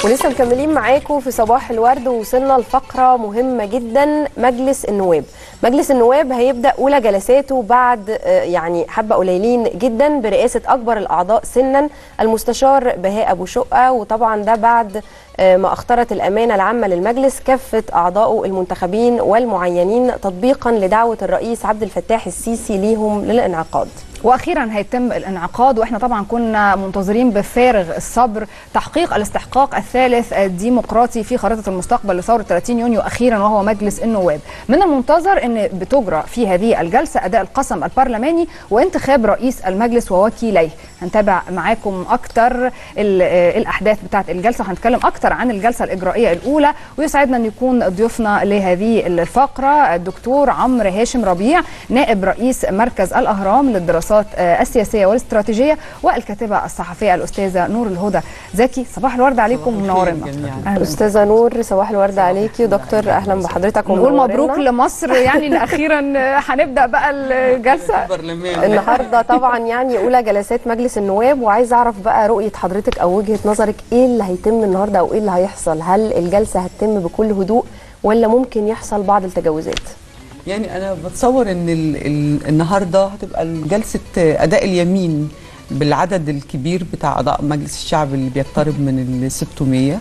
ولسه مكملين معاكم في صباح الورد ووصلنا لفقره مهمه جدا مجلس النواب مجلس النواب هيبدا اولى جلساته بعد آه، يعني حبه قليلين جدا برئاسه اكبر الاعضاء سنا المستشار بهاء ابو شقه وطبعا ده بعد آه، ما اختارت الامانه العامه للمجلس كافه اعضائه المنتخبين والمعينين تطبيقا لدعوه الرئيس عبد الفتاح السيسي ليهم للانعقاد واخيرا هيتم الانعقاد واحنا طبعا كنا منتظرين بفارغ الصبر تحقيق الاستحقاق الثالث الديمقراطي في خريطه المستقبل لثوره 30 يونيو اخيرا وهو مجلس النواب من المنتظر ان بتجرى في هذه الجلسه اداء القسم البرلماني وانتخاب رئيس المجلس ووكيليه هنتابع معاكم اكتر ال- آه، الاحداث بتاعه الجلسه وهنتكلم اكتر عن الجلسه الاجرائيه الاولى ويسعدنا ان يكون ضيوفنا لهذه الفقره الدكتور عمرو هاشم ربيع نائب رئيس مركز الاهرام للدراسات آه، السياسيه والاستراتيجيه والكاتبه الصحفيه الاستاذه نور الهدى زكي صباح الورد عليكم ومنورنا أهلاً. استاذه نور صباح الورد عليكي ودكتور اهلا بحضرتك نقول ومنورنا. مبروك لمصر يعني ان اخيرا هنبدا بقى الجلسه النهارده طبعا يعني اولى جلسات مجلس النواب وعايز اعرف بقى رؤيه حضرتك او وجهه نظرك ايه اللي هيتم النهارده او ايه اللي هيحصل هل الجلسه هتتم بكل هدوء ولا ممكن يحصل بعض التجاوزات يعني انا بتصور ان ال ال النهارده هتبقى جلسه اداء اليمين بالعدد الكبير بتاع اعضاء مجلس الشعب اللي بيقترب من ال 600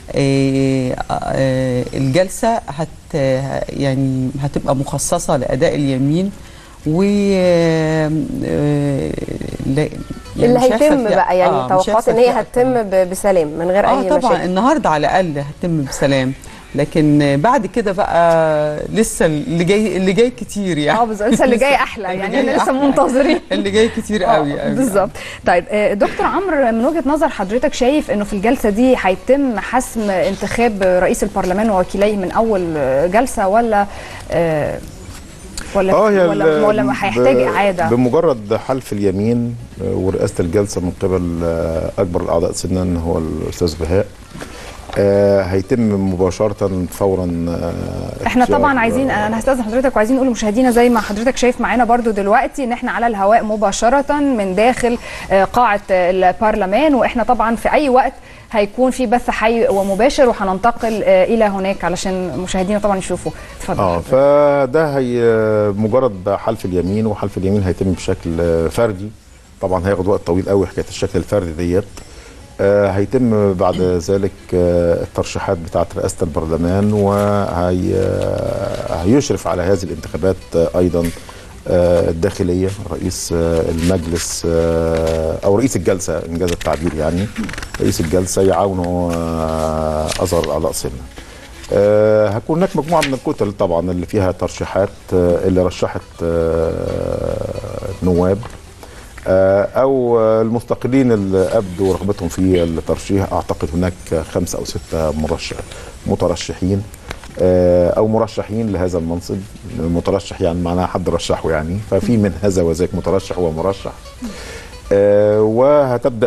آه، آه، الجلسه هت يعني هتبقى مخصصه لاداء اليمين و آه، آه، لا- يعني اللي مش هيحصل هيتم فيها- بقى يعني آه، مش توقعات هيحصل ان هي فيها هتتم ب- بسلام من غير اه اي طبعا مشاكل النهارده على الاقل هتتم بسلام لكن بعد كده بقى لسه اللي جاي اللي جاي كتير يعني اه بالظبط لسه اللي جاي احلى اللي يعني جاي احنا لسه أحلى. منتظرين اللي جاي كتير آه، قوي قوي بالظبط طيب آه، دكتور عمرو من وجهه نظر حضرتك شايف انه في الجلسه دي هيتم حسم انتخاب رئيس البرلمان ووكيليه من اول آه، جلسه ولا آه، ولا اه هي ولا, ال- ولا هيحتاج ب- اعاده بمجرد حلف اليمين آه، ورئاسه الجلسه من قبل آه، اكبر الاعضاء سنا هو الاستاذ بهاء آه، هيتم مباشره فورا آه، احنا اختيار، طبعا عايزين آه، انا هستاذن حضرتك وعايزين نقول لمشاهدينا زي ما حضرتك شايف معانا برضو دلوقتي ان احنا على الهواء مباشره من داخل آه، قاعه آه، البرلمان واحنا طبعا في اي وقت هيكون في بث حي ومباشر وهننتقل آه، الى هناك علشان مشاهدينا طبعا يشوفوا اتفضل اه حضرتك. فده هي مجرد حلف اليمين وحلف اليمين هيتم بشكل آه، فردي طبعا هياخد وقت طويل قوي حكايه الشكل الفردي ديت آه، هيتم بعد ذلك آه، الترشيحات بتاعه رئاسه البرلمان وهيشرف على هذه الانتخابات آه، ايضا آه، الداخليه رئيس آه، المجلس آه، او رئيس الجلسه انجاز التعبير يعني رئيس الجلسه يعاونه آه، اصغر الاعضاء سنا آه، هكون هناك مجموعه من الكتل طبعا اللي فيها ترشيحات آه، اللي رشحت آه، نواب آه، او آه، المستقلين اللي ابدوا رغبتهم في الترشيح اعتقد هناك خمسه او سته مرشح مترشحين آه، او مرشحين لهذا المنصب مترشح يعني معناها حد رشحه يعني ففي من هذا وذاك مترشح ومرشح آه، وهتبدا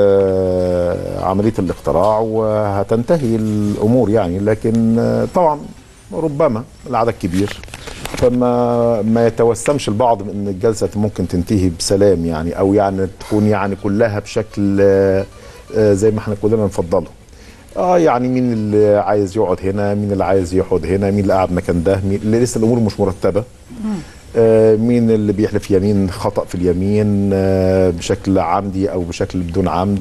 ال- عمليه الاقتراع وهتنتهي الامور يعني لكن آه، طبعا ربما العدد كبير فما ما يتوسمش البعض من ان الجلسه ممكن تنتهي بسلام يعني او يعني تكون يعني كلها بشكل آه، آه، زي ما احنا كلنا نفضله اه يعني مين اللي عايز يقعد هنا مين اللي عايز يقعد هنا مين اللي قاعد مكان ده مين اللي لسه الامور مش مرتبه آه، مين اللي بيحلف يمين خطأ في اليمين آه، بشكل عمدي أو بشكل بدون عمد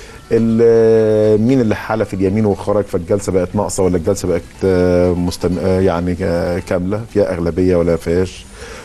ال- مين اللي حلف اليمين وخرج فالجلسة بقت ناقصة ولا الجلسة بقت آه، مستم... آه، يعني آه، كاملة فيها أغلبية ولا فيهاش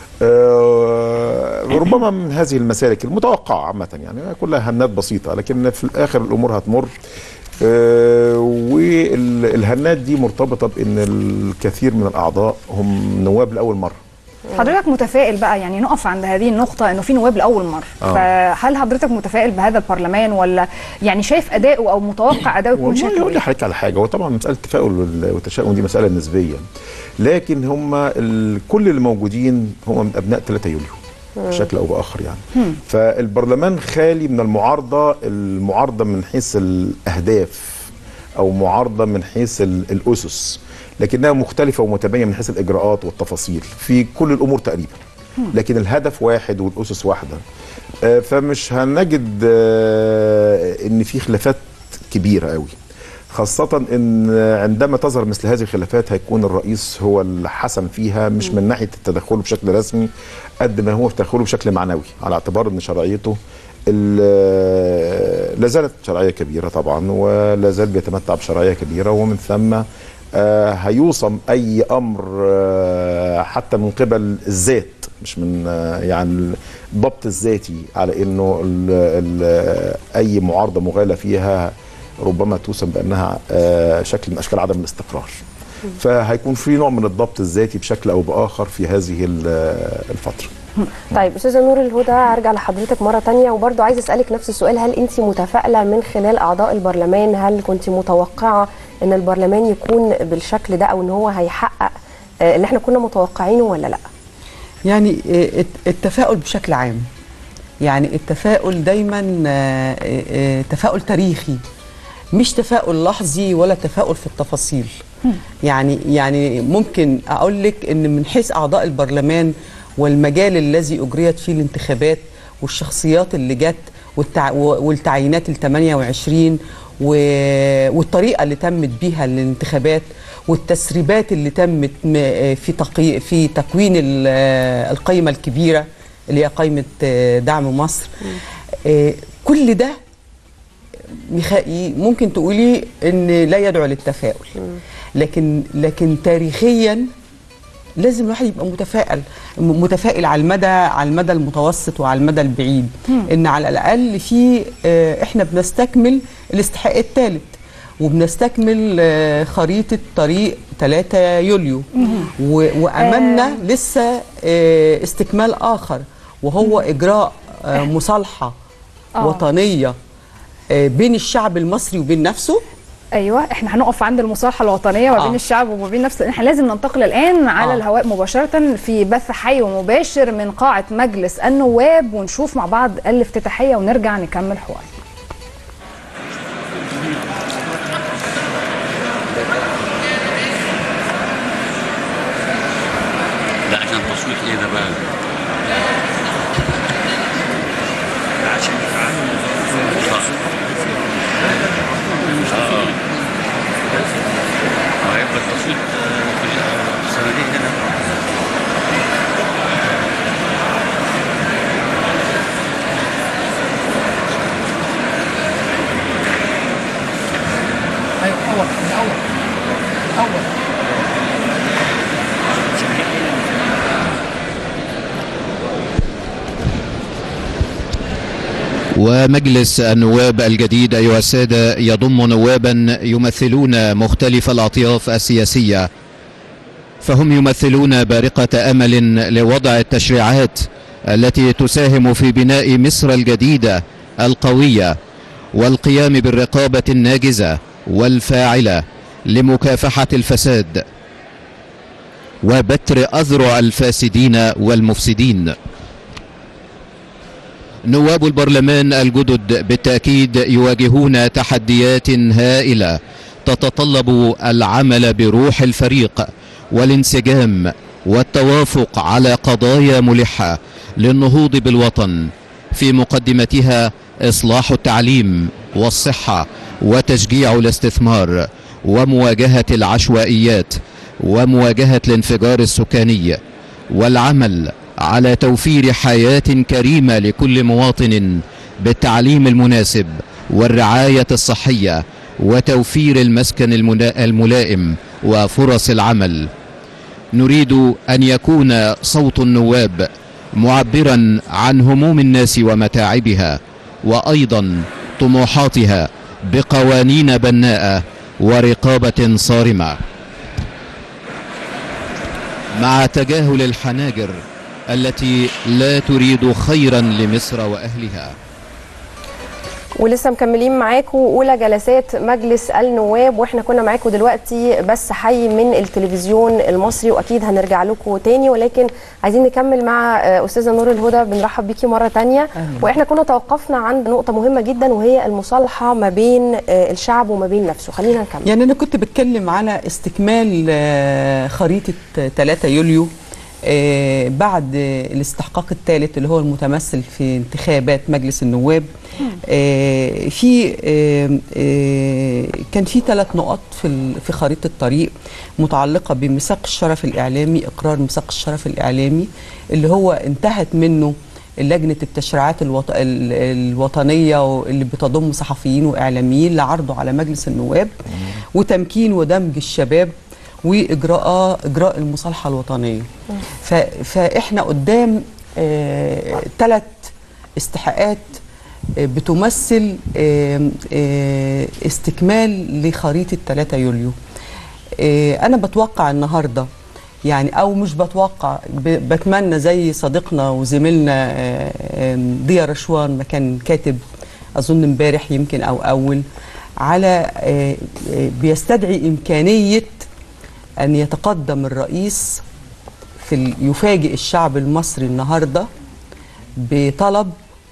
آه، ربما من هذه المسالك المتوقعة عامة يعني كلها هنات بسيطة لكن في الآخر الأمور هتمر آه، والهنات دي مرتبطة بأن الكثير من الأعضاء هم نواب لأول مرة حضرتك متفائل بقى يعني نقف عند هذه النقطة انه في نواب لأول مرة آه. فهل حضرتك متفائل بهذا البرلمان ولا يعني شايف أداؤه أو متوقع أداؤه يكون والله شكله اقول إيه؟ لحضرتك على حاجه هو طبعا مساله التفاؤل وال- والتشاؤم دي مساله نسبيه لكن هم ال- كل اللي موجودين هم من ابناء 3 يوليو بشكل او باخر يعني فالبرلمان خالي من المعارضه المعارضه من حيث الاهداف او معارضه من حيث ال- الاسس لكنها مختلفه ومتباينه من حيث الاجراءات والتفاصيل في كل الامور تقريبا لكن الهدف واحد والاسس واحده آه، فمش هنجد آه، ان في خلافات كبيره قوي خاصة ان عندما تظهر مثل هذه الخلافات هيكون الرئيس هو الحسم فيها مش من ناحية التدخل بشكل رسمي قد ما هو تدخله بشكل معنوي على اعتبار ان شرعيته ال- لا زالت شرعية كبيرة طبعا ولا زال بيتمتع بشرعية كبيرة ومن ثم آه، هيوصم اي امر آه، حتى من قبل الذات مش من آه، يعني الضبط الذاتي على انه ال ال اي معارضه مغالى فيها ربما توسم بانها آه، شكل من اشكال عدم الاستقرار فهيكون في نوع من الضبط الذاتي بشكل او باخر في هذه ال- الفتره طيب استاذه نور الهدى ارجع لحضرتك مره تانية وبرضو عايزه اسالك نفس السؤال هل انت متفائله من خلال اعضاء البرلمان هل كنت متوقعه ان البرلمان يكون بالشكل ده او ان هو هيحقق آه، اللي احنا كنا متوقعينه ولا لا يعني آه، الت- التفاؤل بشكل عام يعني التفاؤل دايما آه، آه، تفاؤل تاريخي مش تفاؤل لحظي ولا تفاؤل في التفاصيل يعني يعني ممكن اقول لك ان من حيث اعضاء البرلمان والمجال الذي اجريت فيه الانتخابات والشخصيات اللي جت والتع... والتعيينات ال 28 و... والطريقه اللي تمت بيها الانتخابات والتسريبات اللي تمت م- في تقي... في تكوين ال- القائمه الكبيره اللي هي قائمه دعم مصر آه، كل ده يخ- ي- ممكن تقولي ان لا يدعو للتفاؤل لكن لكن تاريخيا لازم الواحد يبقى متفائل م- متفائل على المدى على المدى المتوسط وعلى المدى البعيد ان على الاقل في آه، احنا بنستكمل الاستحقاق الثالث وبنستكمل آه، خريطه طريق 3 يوليو و- وامامنا لسه آه، استكمال اخر وهو اجراء آه، مصالحه آه. وطنيه آه، بين الشعب المصري وبين نفسه ايوه احنا هنقف عند المصالحه الوطنيه ما بين آه. الشعب وما بين نفسه احنا لازم ننتقل الان على آه. الهواء مباشره في بث حي ومباشر من قاعه مجلس النواب ونشوف مع بعض الافتتاحيه ونرجع نكمل حوار لا عشان تصويت ايه ده بقى؟ لا عشان يفعلوا اه اه هيبقى التصويت آه، في الصناديق هنا ومجلس النواب الجديد أيها السادة يضم نوابا يمثلون مختلف الأطياف السياسية فهم يمثلون بارقة أمل لوضع التشريعات التي تساهم في بناء مصر الجديدة القوية والقيام بالرقابة الناجزة والفاعلة لمكافحة الفساد وبتر أذرع الفاسدين والمفسدين نواب البرلمان الجدد بالتأكيد يواجهون تحديات هائلة تتطلب العمل بروح الفريق والانسجام والتوافق على قضايا ملحة للنهوض بالوطن في مقدمتها إصلاح التعليم والصحة وتشجيع الاستثمار ومواجهة العشوائيات ومواجهة الانفجار السكاني والعمل على توفير حياة كريمة لكل مواطن بالتعليم المناسب والرعاية الصحية وتوفير المسكن المنا- الملائم وفرص العمل نريد أن يكون صوت النواب معبرا عن هموم الناس ومتاعبها وأيضا طموحاتها بقوانين بناءة ورقابة صارمة مع تجاهل الحناجر التي لا تريد خيرا لمصر واهلها ولسه مكملين معاكم اولى جلسات مجلس النواب واحنا كنا معاكم دلوقتي بس حي من التلفزيون المصري واكيد هنرجع لكم تاني ولكن عايزين نكمل مع آه، استاذه نور الهدى بنرحب بيكي مره تانية واحنا كنا توقفنا عند نقطه مهمه جدا وهي المصالحه ما بين آه، الشعب وما بين نفسه خلينا نكمل يعني انا كنت بتكلم على استكمال آه، خريطه 3 يوليو آه، بعد آه، الاستحقاق الثالث اللي هو المتمثل في انتخابات مجلس النواب آه، في آه، آه، كان في ثلاث نقط في ال- في خريطه الطريق متعلقه بميثاق الشرف الاعلامي اقرار ميثاق الشرف الاعلامي اللي هو انتهت منه لجنه التشريعات الوط... ال- الوطنيه اللي بتضم صحفيين واعلاميين لعرضه على مجلس النواب وتمكين ودمج الشباب واجراء اجراء المصالحه الوطنيه ف... فاحنا قدام ثلاث استحقاقات آه، بتمثل آه، آه، استكمال لخريطه 3 يوليو آه، انا بتوقع النهارده يعني او مش بتوقع ب- بتمنى زي صديقنا وزميلنا آه، آه، ضياء رشوان ما كان كاتب اظن امبارح يمكن او اول على آه، آه، بيستدعي امكانيه ان يتقدم الرئيس في ال- يفاجئ الشعب المصري النهارده بطلب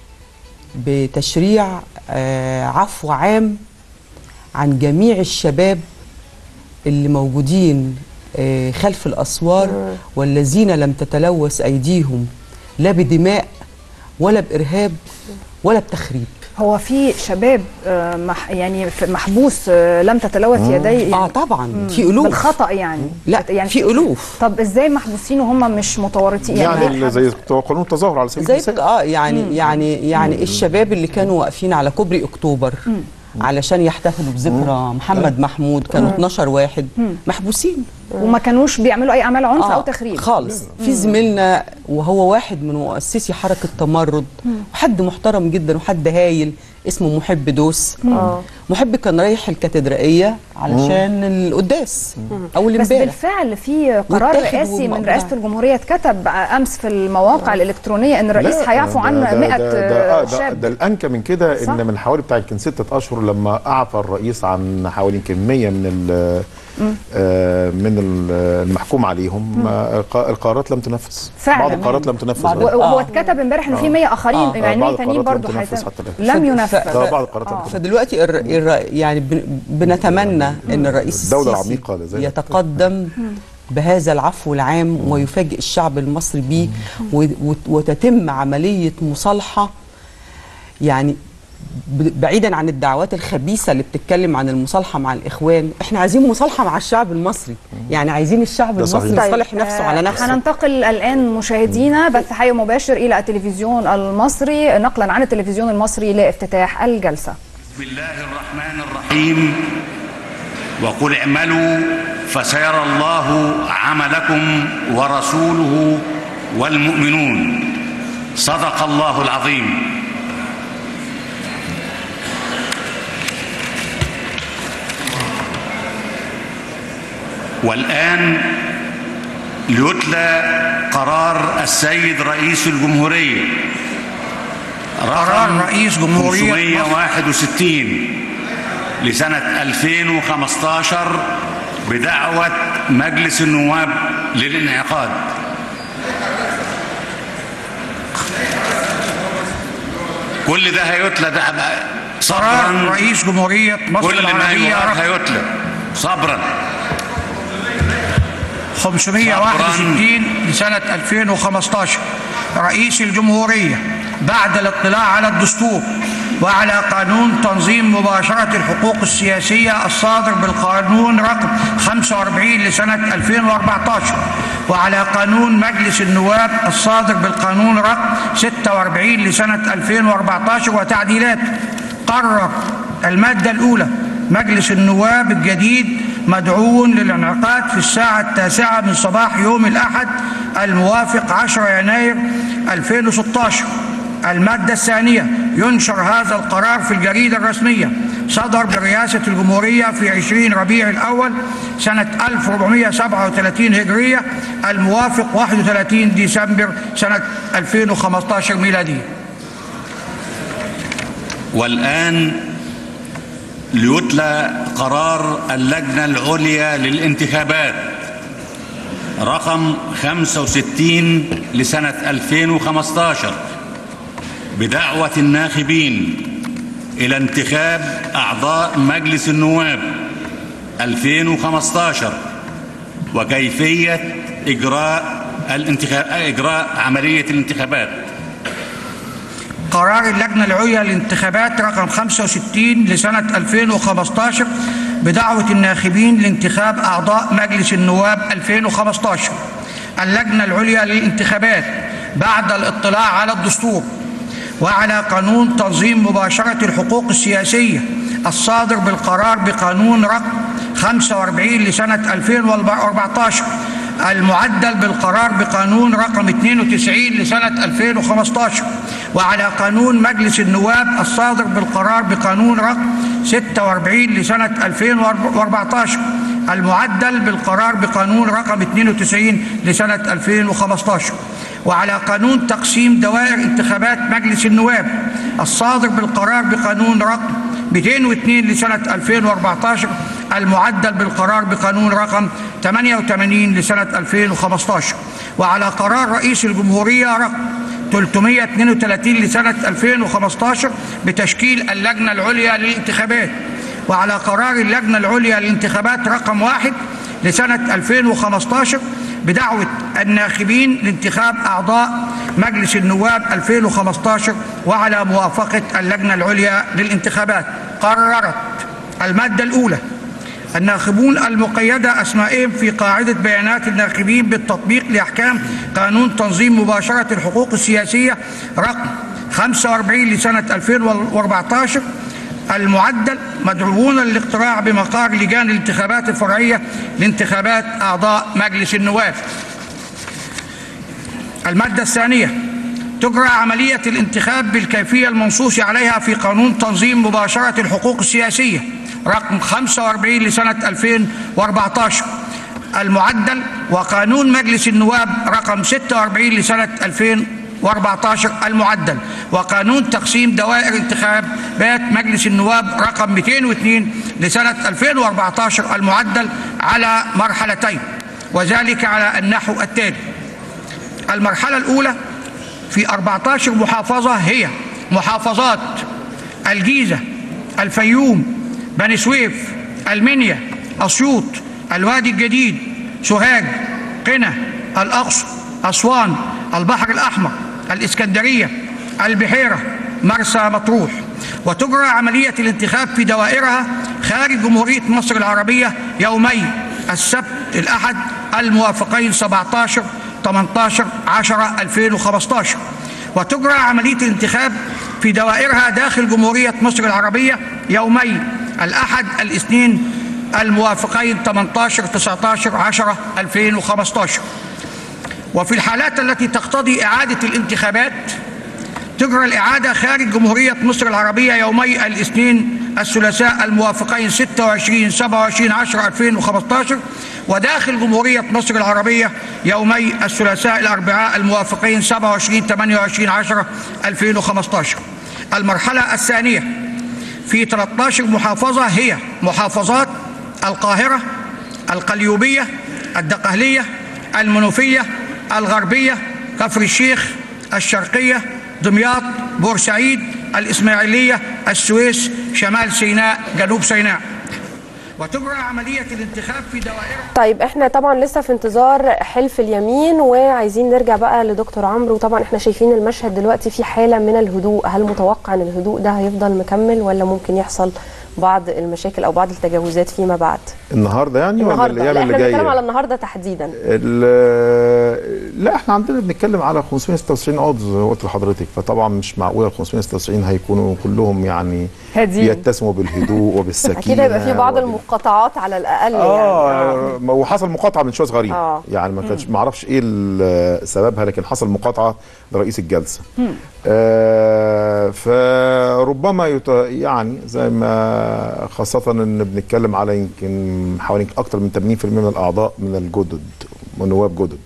بتشريع آه، عفو عام عن جميع الشباب اللي موجودين آه، خلف الأسوار والذين لم تتلوث أيديهم لا بدماء ولا بإرهاب ولا بتخريب هو في شباب آه، مح يعني في- محبوس آه، لم تتلوث يديه يعني اه طبعا في ألوف بالخطا يعني لا يعني في ألوف طب ازاي محبوسين وهم مش متورطين يعني, ليه يعني زي بتوع قانون التظاهر على سبيل زي المثال اه يعني يعني يعني الشباب اللي كانوا واقفين على كوبري اكتوبر علشان يحتفلوا بذكرى محمد محمود كانوا 12 واحد محبوسين وما كانوش بيعملوا اي اعمال عنف او تخريب خالص في زميلنا وهو واحد من مؤسسي حركه تمرد وحد محترم جدا وحد هايل اسمه محب دوس آه. محب كان رايح الكاتدرائيه علشان القداس اول بس امبارح بالفعل في قرار متاخد رئاسي من ومقطع. رئاسه الجمهوريه اتكتب امس في المواقع الالكترونيه ان الرئيس لا، هيعفو عن ده- 100 ده, ده, ده, شاب ده الانكى من كده صح. ان من حوالي بتاع يمكن ستة اشهر لما اعفى الرئيس عن حوالي يمكن 100 من ال آه، من ال- المحكوم عليهم آه، الق- القرارات لم تنفذ فعلا. بعض القرارات لم تنفذ بعض- آه. وهو آه. اتكتب امبارح انه في 100 اخرين آه. يعني بعض 100 تانيين القرارات برضه لم تنفذ هيتم- حتى الآن. لم ف- ينفذ ف- ده بعض القرارات لم تنفذ فدلوقتي الر... الر... يعني بن... بنتمنى ان الرئيس الدولة السيسي العميقة لذلك. يتقدم بهذا العفو العام ويفاجئ الشعب المصري به و... وت- وتتم عملية مصالحة يعني ب- بعيدا عن الدعوات الخبيثه اللي بتتكلم عن المصالحه مع الاخوان احنا عايزين مصالحه مع الشعب المصري يعني عايزين الشعب ده صحيح. المصري طيب، يصالح نفسه على نفسه هننتقل الان مشاهدينا بث حي مباشر الى التلفزيون المصري نقلا عن التلفزيون المصري لافتتاح الجلسه بسم الله الرحمن الرحيم وقل اعملوا فسيرى الله عملكم ورسوله والمؤمنون صدق الله العظيم والآن ليتلى قرار السيد رئيس الجمهورية قرار رئيس جمهورية مصر 561 لسنة 2015 بدعوة مجلس النواب للانعقاد كل ده هيتلى ده بقى قرار صبرا رئيس جمهورية مصر كل ما العربية يقال رقم هيتلى صبرا 561 لسنة 2015 رئيس الجمهورية بعد الاطلاع على الدستور وعلى قانون تنظيم مباشرة الحقوق السياسية الصادر بالقانون رقم 45 لسنة 2014 وعلى قانون مجلس النواب الصادر بالقانون رقم 46 لسنة 2014 وتعديلاته قرر المادة الأولى مجلس النواب الجديد مدعو للانعقاد في الساعة التاسعة من صباح يوم الأحد الموافق 10 يناير 2016 المادة الثانية ينشر هذا القرار في الجريدة الرسمية صدر برئاسة الجمهورية في 20 ربيع الأول سنة 1437 هجرية الموافق 31 ديسمبر سنة 2015 ميلادية والآن ليتلى قرار اللجنة العليا للانتخابات رقم 65 لسنة 2015 بدعوة الناخبين إلى انتخاب أعضاء مجلس النواب 2015 وكيفية إجراء الانتخاب إجراء عملية الانتخابات قرار اللجنة العليا للانتخابات رقم 65 لسنة 2015 بدعوة الناخبين لانتخاب أعضاء مجلس النواب 2015 اللجنة العليا للانتخابات بعد الاطلاع على الدستور وعلى قانون تنظيم مباشرة الحقوق السياسية الصادر بالقرار بقانون رقم 45 لسنة 2014 المعدل بالقرار بقانون رقم 92 لسنة 2015 وعلى قانون مجلس النواب الصادر بالقرار بقانون رقم 46 لسنة 2014 المعدل بالقرار بقانون رقم 92 لسنة 2015 وعلى قانون تقسيم دوائر انتخابات مجلس النواب الصادر بالقرار بقانون رقم 202 لسنة 2014 المعدل بالقرار بقانون رقم 88 لسنة 2015 وعلى قرار رئيس الجمهورية رقم 332 لسنة 2015 بتشكيل اللجنة العليا للانتخابات وعلى قرار اللجنة العليا للانتخابات رقم واحد لسنة 2015 بدعوة الناخبين لانتخاب أعضاء مجلس النواب 2015 وعلى موافقة اللجنة العليا للانتخابات قررت المادة الأولى الناخبون المقيدة أسمائهم في قاعدة بيانات الناخبين بالتطبيق لأحكام قانون تنظيم مباشرة الحقوق السياسية رقم 45 لسنة 2014 المعدل مدعوون للاقتراع بمقار لجان الانتخابات الفرعية لانتخابات أعضاء مجلس النواب المادة الثانية تجرى عملية الانتخاب بالكيفية المنصوص عليها في قانون تنظيم مباشرة الحقوق السياسية رقم 45 لسنة 2014 المعدل وقانون مجلس النواب رقم 46 لسنة 2014 المعدل وقانون تقسيم دوائر انتخابات مجلس النواب رقم 202 لسنة 2014 المعدل على مرحلتين وذلك على النحو التالي المرحلة الأولى في 14 محافظة هي محافظات الجيزة الفيوم بني سويف المنيا أسيوط الوادي الجديد سوهاج قنا الأقصر أسوان البحر الأحمر الإسكندرية البحيرة مرسى مطروح وتجرى عملية الانتخاب في دوائرها خارج جمهورية مصر العربية يومي السبت الأحد الموافقين 17 18 10 2015 وتجرى عملية الانتخاب في دوائرها داخل جمهورية مصر العربية يومي الأحد الاثنين الموافقين 18 19 10 2015 وفي الحالات التي تقتضي إعادة الانتخابات تجرى الإعادة خارج جمهورية مصر العربية يومي الاثنين الثلاثاء الموافقين 26 27 10 2015 وداخل جمهورية مصر العربية يومي الثلاثاء الأربعاء الموافقين 27 28 10 2015 المرحلة الثانية في 13 محافظة هي محافظات القاهرة القليوبية الدقهلية المنوفية الغربية كفر الشيخ الشرقية دمياط بورسعيد الإسماعيلية السويس شمال سيناء جنوب سيناء وتجرى عملية الانتخاب في دوائر طيب احنا طبعا لسه في انتظار حلف اليمين وعايزين نرجع بقى لدكتور عمرو طبعا احنا شايفين المشهد دلوقتي في حاله من الهدوء هل متوقع ان الهدوء ده هيفضل مكمل ولا ممكن يحصل بعض المشاكل او بعض التجاوزات فيما بعد النهارده يعني ولا النهارده الايام لا اللي احنا بنتكلم جايه على النهارده تحديدا ال- لا احنا عندنا بنتكلم على 596 عضو زي ما قلت لحضرتك فطبعا مش معقوله ال 596 هيكونوا كلهم يعني هاديين. بيتسموا بالهدوء وبالسكينه اكيد هيبقى في بعض وبال- المقاطعات على الاقل اه يعني ما هو حصل مقاطعه من شويه صغيرين آه. يعني ما كانش ما اعرفش ايه ال- سببها لكن حصل مقاطعه لرئيس الجلسه آه فربما يت... يعني زي ما خاصه ان بنتكلم على يمكن حوالي اكثر من 80% من الاعضاء من الجدد من نواب جدد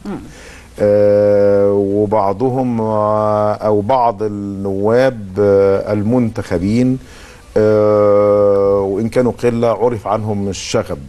آه وبعضهم آه او بعض النواب آه المنتخبين آه وان كانوا قله عرف عنهم الشغب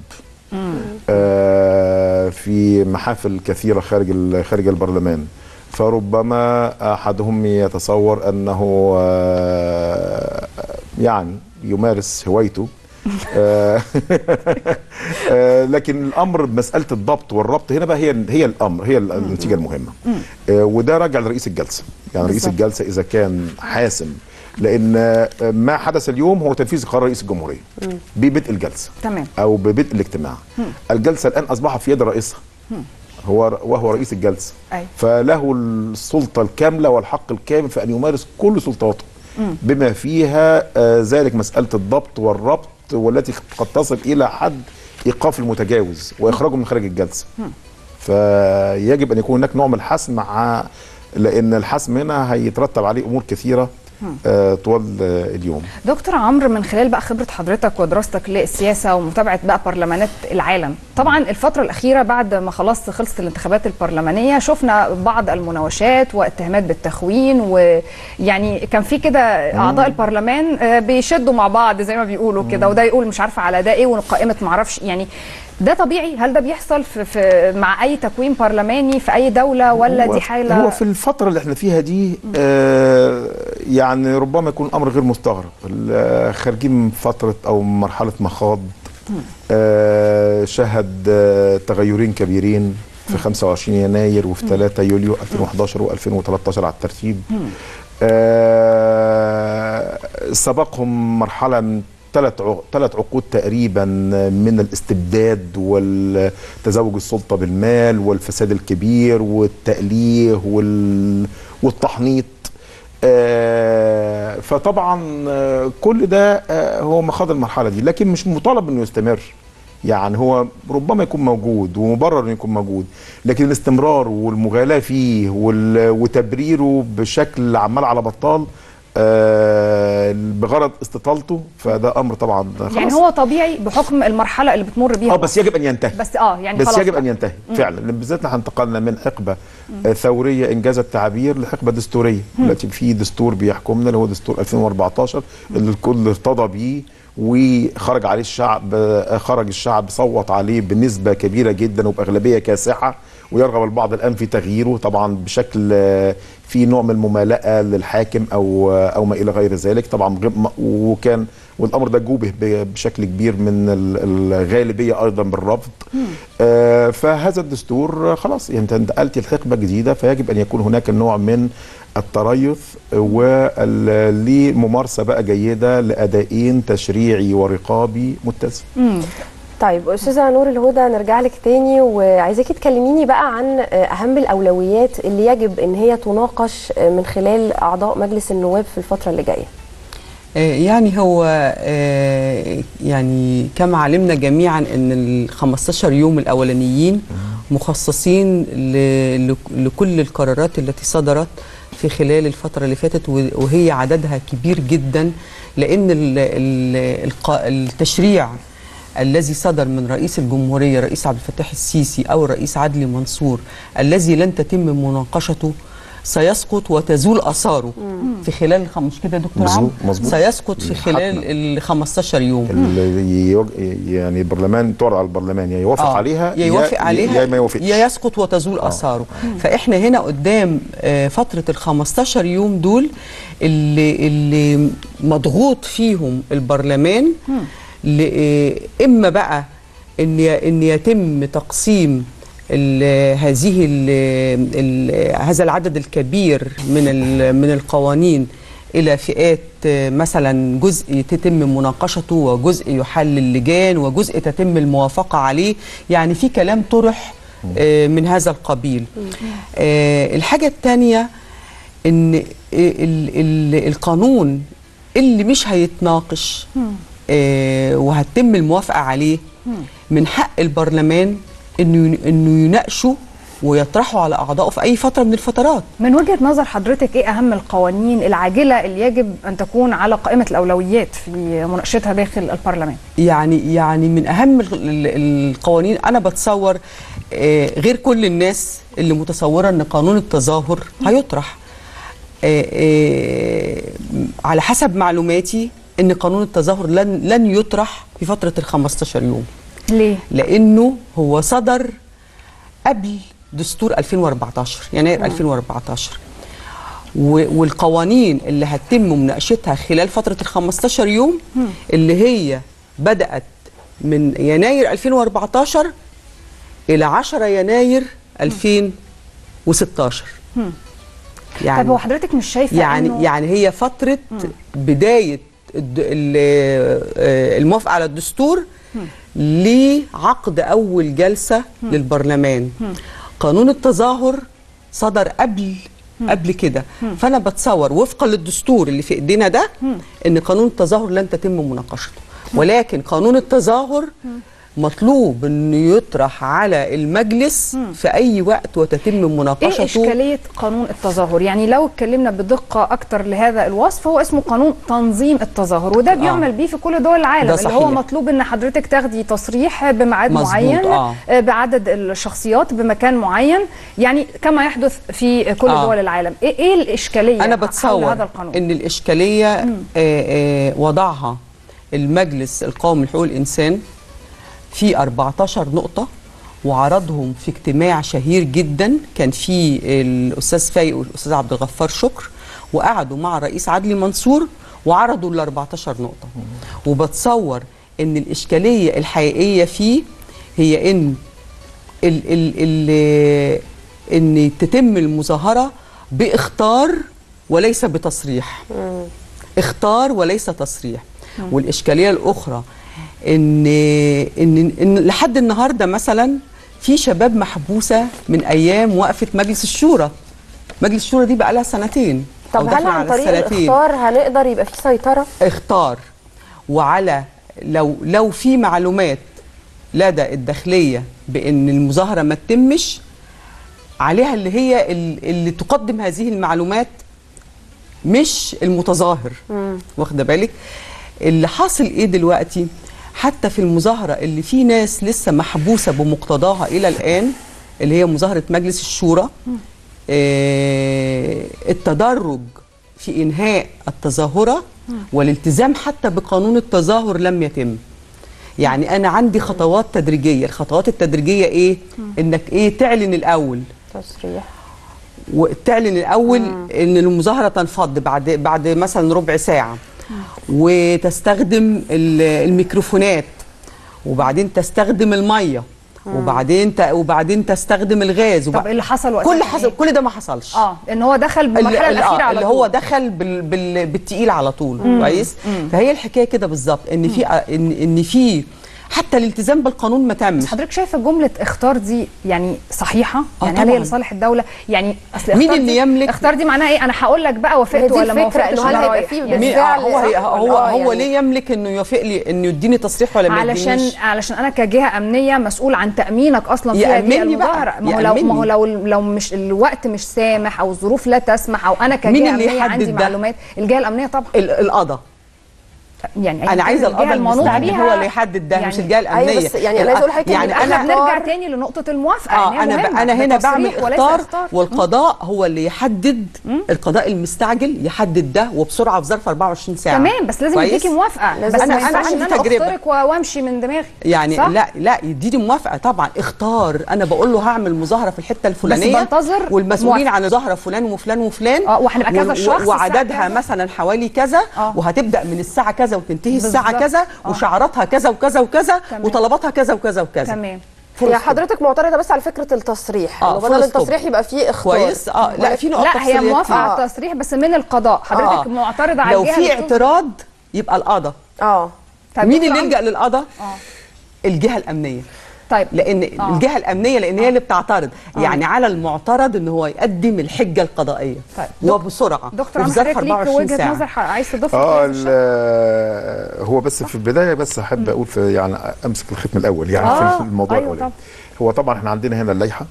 آه، في محافل كثيرة خارج ال- خارج البرلمان فربما أحدهم يتصور أنه آه، يعني يمارس هوايته آه، آه، لكن الامر مساله الضبط والربط هنا بقى هي هي الامر هي النتيجه المهمه آه، وده راجع لرئيس الجلسه يعني رئيس بالظبط. الجلسه اذا كان حاسم لان آه، ما حدث اليوم هو تنفيذ قرار رئيس الجمهوريه ببدء الجلسه تمام او ببدء الاجتماع الجلسه الان اصبحت في يد رئيسها هو وهو رئيس الجلسه أي. فله السلطه الكامله والحق الكامل في ان يمارس كل سلطاته بما فيها آه، ذلك مساله الضبط والربط والتي قد تصل الى حد ايقاف المتجاوز واخراجه من خارج الجلسه فيجب ان يكون هناك نوع من الحسم مع لان الحسم هنا هيترتب عليه امور كثيره آه، طوال آه، اليوم دكتور عمرو من خلال بقى خبره حضرتك ودراستك للسياسه ومتابعه بقى برلمانات العالم طبعا الفتره الاخيره بعد ما خلاص خلصت الانتخابات البرلمانيه شفنا بعض المناوشات واتهامات بالتخوين ويعني كان في كده اعضاء البرلمان آه، بيشدوا مع بعض زي ما بيقولوا كده وده يقول مش عارفه على ده ايه وقائمه معرفش يعني ده طبيعي هل ده بيحصل في, في مع اي تكوين برلماني في اي دوله ولا هو- دي حاله هو في الفترة اللي احنا فيها دي آه يعني ربما يكون الأمر غير مستغرب ال- خارجين من فترة أو من مرحلة مخاض آه شهد آه تغيرين كبيرين في 25 يناير وفي 3 يوليو 2011 و2013 على الترتيب آه سبقهم مرحلة من ثلاث ثلاث عقود تقريبا من الاستبداد والتزوج السلطه بالمال والفساد الكبير والتأليه وال... والتحنيط آه، فطبعا آه، كل ده آه، هو مخاض المرحله دي لكن مش مطالب انه يستمر يعني هو ربما يكون موجود ومبرر انه يكون موجود لكن الاستمرار والمغالاه فيه وال- وتبريره بشكل عمال على بطال آه، بغرض استطالته فده امر طبعا خلاص يعني هو طبيعي بحكم المرحله اللي بتمر بيها اه بس يجب ان ينتهي بس اه يعني بس خلاص يجب بقى. ان ينتهي فعلا لان بالذات نحن انتقلنا من حقبه آه، ثوريه انجاز التعبير لحقبه دستوريه التي في دستور بيحكمنا اللي هو دستور 2014 اللي الكل ارتضى بيه وخرج عليه الشعب آه، خرج الشعب صوت عليه بنسبه كبيره جدا وباغلبيه كاسحه ويرغب البعض الان في تغييره طبعا بشكل آه، في نوع من الممالاه للحاكم او آه، او ما الى غير ذلك طبعا غير- م- وكان والامر ده جوبه ب- بشكل كبير من ال- الغالبيه ايضا بالرفض آه، فهذا الدستور آه، خلاص انت انتقلت لحقبه جديده فيجب ان يكون هناك نوع من التريث ولممارسه بقى جيده لادائين تشريعي ورقابي متزن طيب استاذه نور الهدى نرجع لك تاني وعايزاكي تكلميني بقى عن اهم الاولويات اللي يجب ان هي تناقش من خلال اعضاء مجلس النواب في الفتره اللي جايه آه، يعني هو آه، يعني كما علمنا جميعا ان ال 15 يوم الاولانيين مخصصين ل- ل- لكل القرارات التي صدرت في خلال الفترة اللي فاتت و- وهي عددها كبير جدا لأن ال- ال- الق- التشريع الذي صدر من رئيس الجمهورية رئيس عبد الفتاح السيسي أو الرئيس عدلي منصور الذي لن تتم مناقشته سيسقط وتزول اثاره في خلال الخم- مش كده يا دكتور مظبوط- عمرو مظبوط. سيسقط في الحتم. خلال ال 15 يوم اللي يوج- يعني البرلمان تعرض على البرلمان يا يوافق آه. عليها يا يوافق عليها يا ما يوافقش يا يسقط وتزول اثاره فاحنا هنا قدام آه، فتره ال 15 يوم دول اللي اللي مضغوط فيهم البرلمان ل- آه، اما بقى ان ي- ان يتم تقسيم ال- هذه ال ال هذا العدد الكبير من ال- من القوانين الى فئات آه، مثلا جزء تتم مناقشته وجزء يحل اللجان وجزء تتم الموافقه عليه يعني في كلام طرح آه، من هذا القبيل آه، الحاجه الثانيه ان ال ال القانون اللي مش هيتناقش آه، وهتتم الموافقه عليه من حق البرلمان انه انه يناقشه ويطرحه على اعضائه في اي فتره من الفترات من وجهه نظر حضرتك ايه اهم القوانين العاجله اللي يجب ان تكون على قائمه الاولويات في مناقشتها داخل البرلمان يعني يعني من اهم ال- ال- القوانين انا بتصور آه، غير كل الناس اللي متصوره ان قانون التظاهر هيطرح آه، آه، على حسب معلوماتي ان قانون التظاهر لن لن يطرح في فتره ال 15 يوم ليه لانه هو صدر قبل دستور 2014 يناير 2014 و- والقوانين اللي هتم مناقشتها خلال فتره ال 15 يوم اللي هي بدات من يناير 2014 الى 10 يناير 2016 طب هو حضرتك مش شايفه يعني إنه يعني هي فتره بدايه الد- ال- آه، الموافقه على الدستور لعقد اول جلسه للبرلمان قانون التظاهر صدر قبل قبل كده فانا بتصور وفقا للدستور اللي في ايدينا ده ان قانون التظاهر لن تتم مناقشته ولكن قانون التظاهر مطلوب انه يطرح على المجلس في اي وقت وتتم ايه مناقشته اشكاليه قانون التظاهر يعني لو اتكلمنا بدقه اكتر لهذا الوصف هو اسمه قانون تنظيم التظاهر وده بيعمل بيه في كل دول العالم ده اللي هو صحيح. مطلوب ان حضرتك تاخدي تصريح بميعاد مظبوط، معين آه. آه، بعدد الشخصيات بمكان معين يعني كما يحدث في كل آه. دول العالم ايه ايه الاشكاليه انا حول بتصور هذا القانون ان الاشكاليه آه آه وضعها المجلس القومي لحقوق الانسان في 14 نقطه وعرضهم في اجتماع شهير جدا كان فيه الاستاذ فايق والاستاذ عبد الغفار شكر وقعدوا مع الرئيس عدلي منصور وعرضوا ال 14 نقطه وبتصور ان الاشكاليه الحقيقيه فيه هي ان ال ال ال ان تتم المظاهره باختار وليس بتصريح اختار وليس تصريح والاشكاليه الاخرى ان ان ان لحد النهارده مثلا في شباب محبوسه من ايام وقفه مجلس الشورى مجلس الشورى دي بقى لها سنتين أو طب هل داخلة عن على طريق السنتين. الاختار هنقدر يبقى في سيطره اختار وعلى لو لو في معلومات لدى الداخليه بان المظاهره ما تتمش عليها اللي هي ال- اللي تقدم هذه المعلومات مش المتظاهر واخده بالك اللي حاصل ايه دلوقتي حتى في المظاهره اللي في ناس لسه محبوسه بمقتضاها الى الان اللي هي مظاهره مجلس الشورى آه التدرج في انهاء التظاهره والالتزام حتى بقانون التظاهر لم يتم يعني انا عندي خطوات تدريجيه الخطوات التدريجيه ايه انك ايه تعلن الاول تصريح وتعلن الاول ان المظاهره تنفض بعد بعد مثلا ربع ساعه وتستخدم ال- الميكروفونات وبعدين تستخدم الميه وبعدين ت... وبعدين تستخدم الغاز طب اللي حصل وقتها كل كان حصل إيه؟ كل ده ما حصلش اه ان هو دخل بالمرحله اللي, الاخيره على اللي طول هو دخل بال بال بالتقيل على طول كويس فهي الحكايه كده بالظبط ان في ان ان في حتى الالتزام بالقانون ما تمش حضرتك شايفه جمله اختار دي يعني صحيحه آه يعني هل هي طبعاً. لصالح الدوله يعني اصل مين اختار اللي دي- يملك- اختار دي معناها ايه انا هقول لك بقى هي وافقت دي ولا ما الفكرة، وافقتش إنه هل أنا هيبقى رايح. فيه يعني مين بالفعل آه هو هي هو آه، هو يعني- ليه يملك انه يوافق لي انه يديني تصريح ولا ما علشان يدينيش علشان انا كجهه امنيه مسؤول عن تامينك اصلا في هذه يأمنني بقى، المظاهره ما هو لو ما يأمنني. هو لو لو مش الوقت مش سامح او الظروف لا تسمح او انا كجهه مين اللي امنيه يحدد عندي ده؟ معلومات الجهه الامنيه طبعا ال- القضاء يعني انا عايزه الجهة القضاء المنوط المستعجل بيها هو اللي يحدد ده مش يعني- الجهه الامنيه أيوة بس يعني أنا عايزة أقول لحضرتك يعني إن احنا انا بنرجع اختار- تاني لنقطه الموافقه اه يعني هي انا ب... مهمة. انا ده هنا بعمل تصريح وليس اختار والقضاء هو اللي يحدد القضاء المستعجل يحدد ده وبسرعه في ظرف 24 ساعه تمام بس لازم كويس؟ يديكي موافقه لازم. بس أنا- ما أنا ينفعش ان عندي انا تجربة. اخترق و- وامشي من دماغي يعني صح؟ لا لا يديني موافقه طبعا اختار انا بقول له هعمل مظاهره في الحته الفلانيه بنتظر والمسؤولين موافقة. عن المظاهره فلان وفلان وفلان اه، وهنبقى كذا و- و- شخص الساعة وعددها كذا. مثلا حوالي كذا اه. وهتبدا من الساعه كذا وتنتهي الساعه بالظبط. كذا اه. وشعاراتها كذا وكذا وكذا تمام. وطلباتها كذا وكذا وكذا تمام هي حضرتك معترضه بس على فكره التصريح اه، انه فول بدل ستوب. التصريح يبقى فيه اختار كويس اه لا في نقط لا هي تفصيلية موافقه كتير. على التصريح بس من القضاء حضرتك آه. معترضه على لو الجهه في اللي بتقول- اعتراض يبقى القضاء اه طب مين دكتور اللي عمرو- يلجا للقضاء اه الجهه الامنيه طيب لان آه. الجهه الامنيه لان هي اللي بتعترض يعني على المعترض ان هو يقدم الحجه القضائيه طيب. دك- وبسرعه دكتور وفي عمرو ظرف حضرتك ليك 24 وجهه ساعة. نظر ح- عايز تضيفها اه في هذا ال- الشق؟ هو بس في البدايه بس احب اقول في يعني امسك الختم الاول يعني آه، في الموضوع أيوة الاولاني طبعا. هو طبعا احنا عندنا هنا اللائحه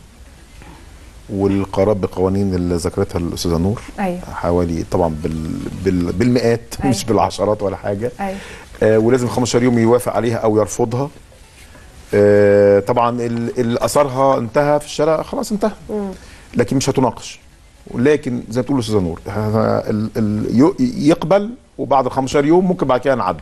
والقرارات بقوانين اللي ذكرتها الاستاذه نور أيوة. حوالي طبعا بال بال بالمئات أيوة. مش بالعشرات ولا حاجه ايوه آه ولازم 15 يوم يوافق عليها او يرفضها آه طبعا ال- اللي اثرها انتهى في الشارع خلاص انتهى لكن مش هتناقش لكن زي ما بتقول الاستاذه نور إحنا ال- ال- ي- يقبل وبعد 15 يوم ممكن بعد كده نعدل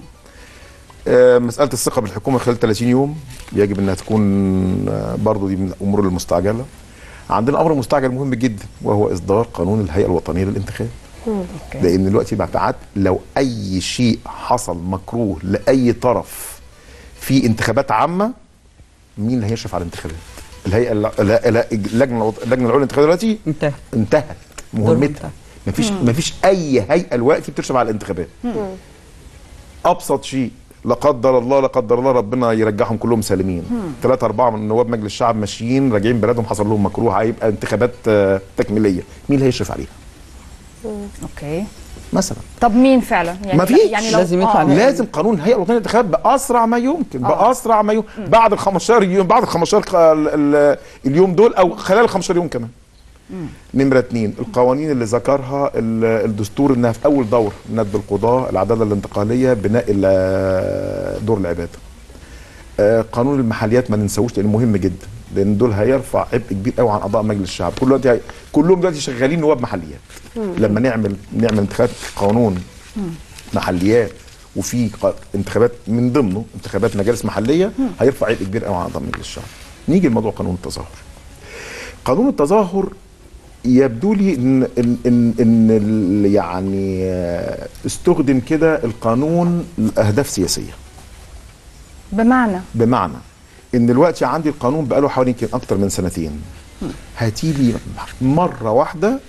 آه، مسألة الثقة بالحكومة خلال 30 يوم يجب أنها تكون آه، برضو دي من الأمور المستعجلة عندنا أمر مستعجل مهم جدا وهو إصدار قانون الهيئة الوطنية للانتخاب لان دلوقتي بعد لو اي شيء حصل مكروه لاي طرف في انتخابات عامه مين اللي هيشرف على الانتخابات الهيئه الل- لا- لا- اللجنه الوط- اللجنه العليا للانتخابات دلوقتي انتهى انتهت دورها مهمتها انتهى. مفيش مفيش اي هيئه دلوقتي بتشرف على الانتخابات ابسط شيء لا قدر الله لا قدر الله ربنا يرجعهم كلهم سالمين ثلاثة أربعة من نواب مجلس الشعب ماشيين راجعين بلادهم حصل لهم مكروه هيبقى انتخابات آه، تكميلية مين اللي هيشرف عليها اوكي مثلا طب مين فعلا يعني مفيش. يعني لو لازم يطلع آه. من- لازم قانون الهيئه الوطنيه للانتخابات باسرع ما يمكن باسرع ما يمكن بعد ال 15 يوم بعد ال 15 ق- ال- ال- اليوم دول او خلال ال 15 يوم كمان نمرة اتنين القوانين اللي ذكرها ال- الدستور انها في اول دور ندب القضاء العداله الانتقاليه بناء ال- دور العباده آه، قانون المحليات ما ننساوش لانه مهم جدا لان دول هيرفع عبء كبير قوي عن اعضاء مجلس الشعب كل دلوقتي هي- كلهم دلوقتي شغالين نواب محليات لما نعمل نعمل انتخابات قانون محليات وفي ق- انتخابات من ضمنه انتخابات مجالس محليه هيرفع عبء كبير قوي عن اعضاء مجلس الشعب نيجي لموضوع قانون التظاهر قانون التظاهر يبدو لي ان ان ان, إن ال- يعني آه، استخدم كده القانون لاهداف سياسيه بمعنى بمعنى ان دلوقتي عندي القانون بقاله حوالي يمكن اكتر من سنتين هاتي لي مره واحده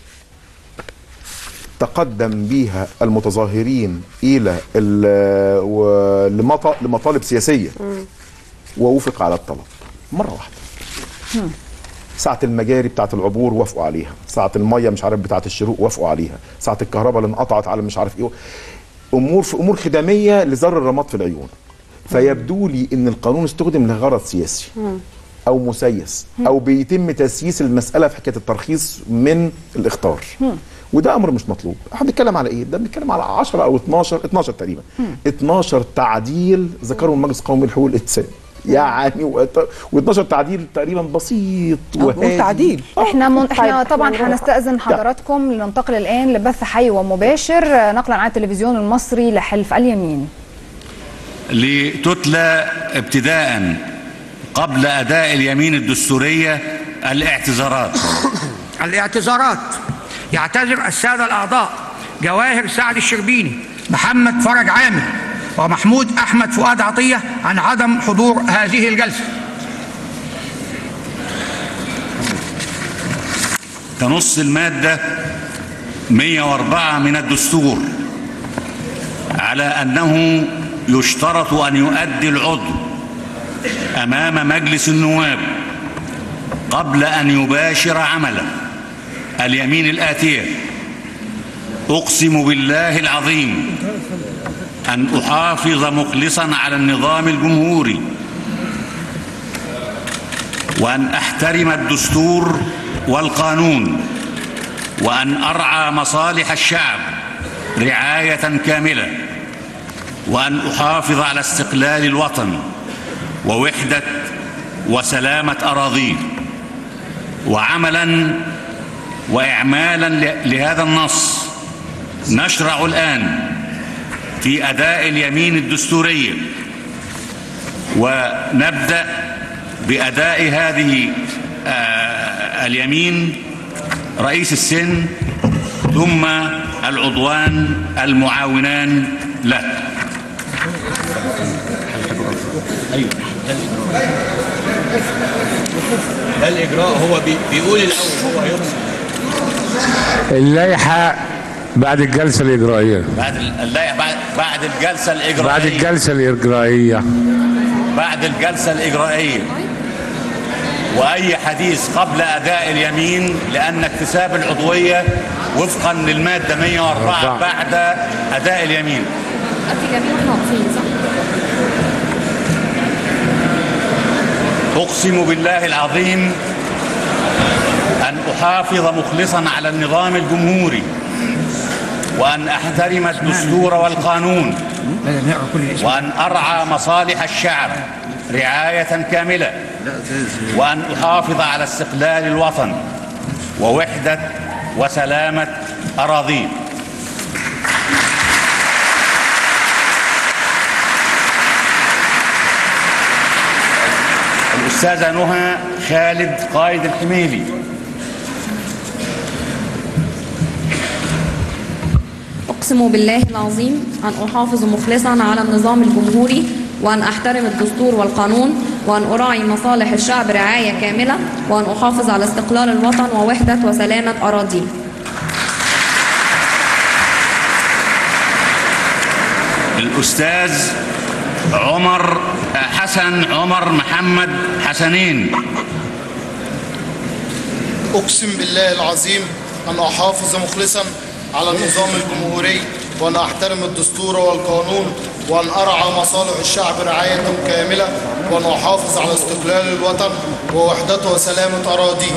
تقدم بيها المتظاهرين الى ال- و- لمط- لمطالب سياسيه ووافق على الطلب مره واحده ساعة المجاري بتاعة العبور وافقوا عليها، ساعة المية مش عارف بتاعة الشروق وافقوا عليها، ساعة الكهرباء اللي انقطعت على مش عارف ايه امور في امور خدمية لزر الرماد في العيون. فيبدو لي ان القانون استخدم لغرض سياسي او مسيس او بيتم تسييس المساله في حكايه الترخيص من الاخطار وده امر مش مطلوب احنا بنتكلم على ايه ده بنتكلم على 10 او 12 12 تقريبا 12 تعديل ذكرهم المجلس القومي لحقوق الانسان يعني و12 تعديل تقريبا بسيط وهادي تعديل احنا من... احنا طيب، طبعا يعني هنستأذن حضراتكم لننتقل الآن لبث حي ومباشر آه، نقلا عن التلفزيون المصري لحلف اليمين لتتلى ابتداء قبل أداء اليمين الدستورية الاعتذارات الاعتذارات يعتذر السادة الأعضاء جواهر سعد الشربيني محمد فرج عامر ومحمود أحمد فؤاد عطية عن عدم حضور هذه الجلسة تنص المادة 104 من الدستور على أنه يشترط أن يؤدي العضو أمام مجلس النواب قبل أن يباشر عمله اليمين الآتية أقسم بالله العظيم أن أحافظ مخلصا على النظام الجمهوري وأن أحترم الدستور والقانون وأن أرعى مصالح الشعب رعاية كاملة وأن أحافظ على استقلال الوطن ووحدة وسلامة أراضيه وعملا وإعمالا ل- لهذا النص نشرع الآن في أداء اليمين الدستورية ونبدأ بأداء هذه آه، اليمين رئيس السن ثم العضوان المعاونان له ده الاجراء هو بي- بيقول الاول هو يقصد اللائحة بعد الجلسة الإجرائية بعد ال- لا، بعد بعد الجلسة الإجرائية بعد الجلسة الإجرائية بعد الجلسة الإجرائية وأي حديث قبل أداء اليمين لأن اكتساب العضوية وفقا للمادة 104 أربعة. بعد أداء اليمين أقسم بالله العظيم أن أحافظ مخلصا على النظام الجمهوري وأن أحترم الدستور والقانون وأن أرعى مصالح الشعب رعاية كاملة وأن أحافظ على استقلال الوطن ووحدة وسلامة أراضيه الأستاذة نهى خالد قائد الحميلي أقسم بالله العظيم أن أحافظ مخلصا على النظام الجمهوري وأن أحترم الدستور والقانون وأن أراعي مصالح الشعب رعاية كاملة وأن أحافظ على استقلال الوطن ووحدة وسلامة أراضيه الأستاذ عمر حسن عمر محمد حسنين أقسم بالله العظيم أن أحافظ مخلصا على النظام الجمهوري وأن أحترم الدستور والقانون وأن أرعى مصالح الشعب رعاية كاملة وأن أحافظ على استقلال الوطن ووحدته وسلامة أراضيه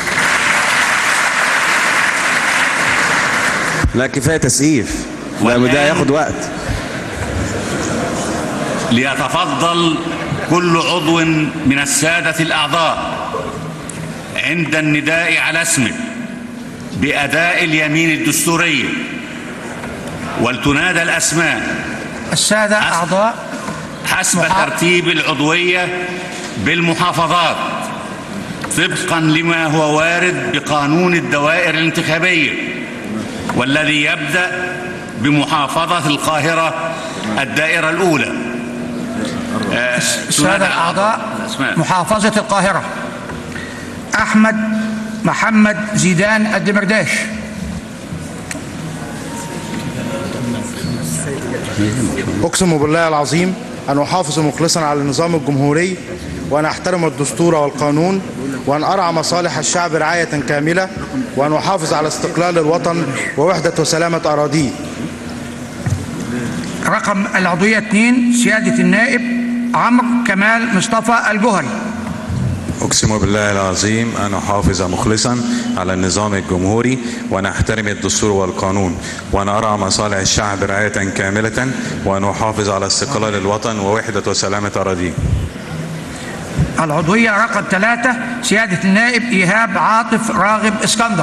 لا كفايه تسقيف ده ده هياخد وقت ليتفضل كل عضو من السادة الأعضاء عند النداء على اسمه بأداء اليمين الدستورية ولتنادى الأسماء السادة أعضاء حسب ترتيب العضوية بالمحافظات طبقا لما هو وارد بقانون الدوائر الانتخابية والذي يبدأ بمحافظة القاهرة الدائرة الأولى آه، السادة تنادى الأعضاء الأسماء. محافظة القاهرة أحمد محمد زيدان الدمرداش أقسم بالله العظيم أن أحافظ مخلصا على النظام الجمهوري وأن أحترم الدستور والقانون وأن أرعى مصالح الشعب رعاية كاملة وأن أحافظ على استقلال الوطن ووحدة وسلامة أراضيه رقم العضوية 2 سيادة النائب عمرو كمال مصطفى الجهري أقسم بالله العظيم أن أحافظ مخلصا على النظام الجمهوري وأن أحترم الدستور والقانون وأن أرعى مصالح الشعب رعاية كاملة وأن أحافظ على استقلال الوطن ووحدة وسلامة أراضيه العضوية رقم 3 سيادة النائب إيهاب عاطف راغب اسكندر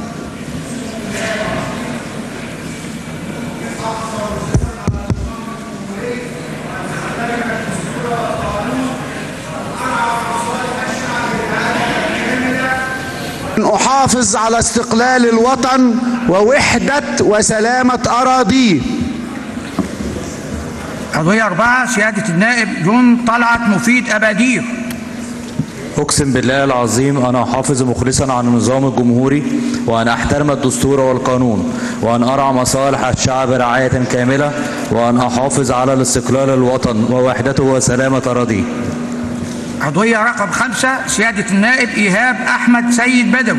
أن أحافظ على استقلال الوطن ووحدة وسلامة أراضيه عضوية أربعة سيادة النائب جون طلعت مفيد أبادير أقسم بالله العظيم أنا أحافظ مخلصا على النظام الجمهوري وأن أحترم الدستور والقانون وأن أرعى مصالح الشعب رعاية كاملة وأن أحافظ على الاستقلال الوطن ووحدته وسلامة أراضيه عضوية رقم خمسة سيادة النائب إيهاب أحمد سيد بدوي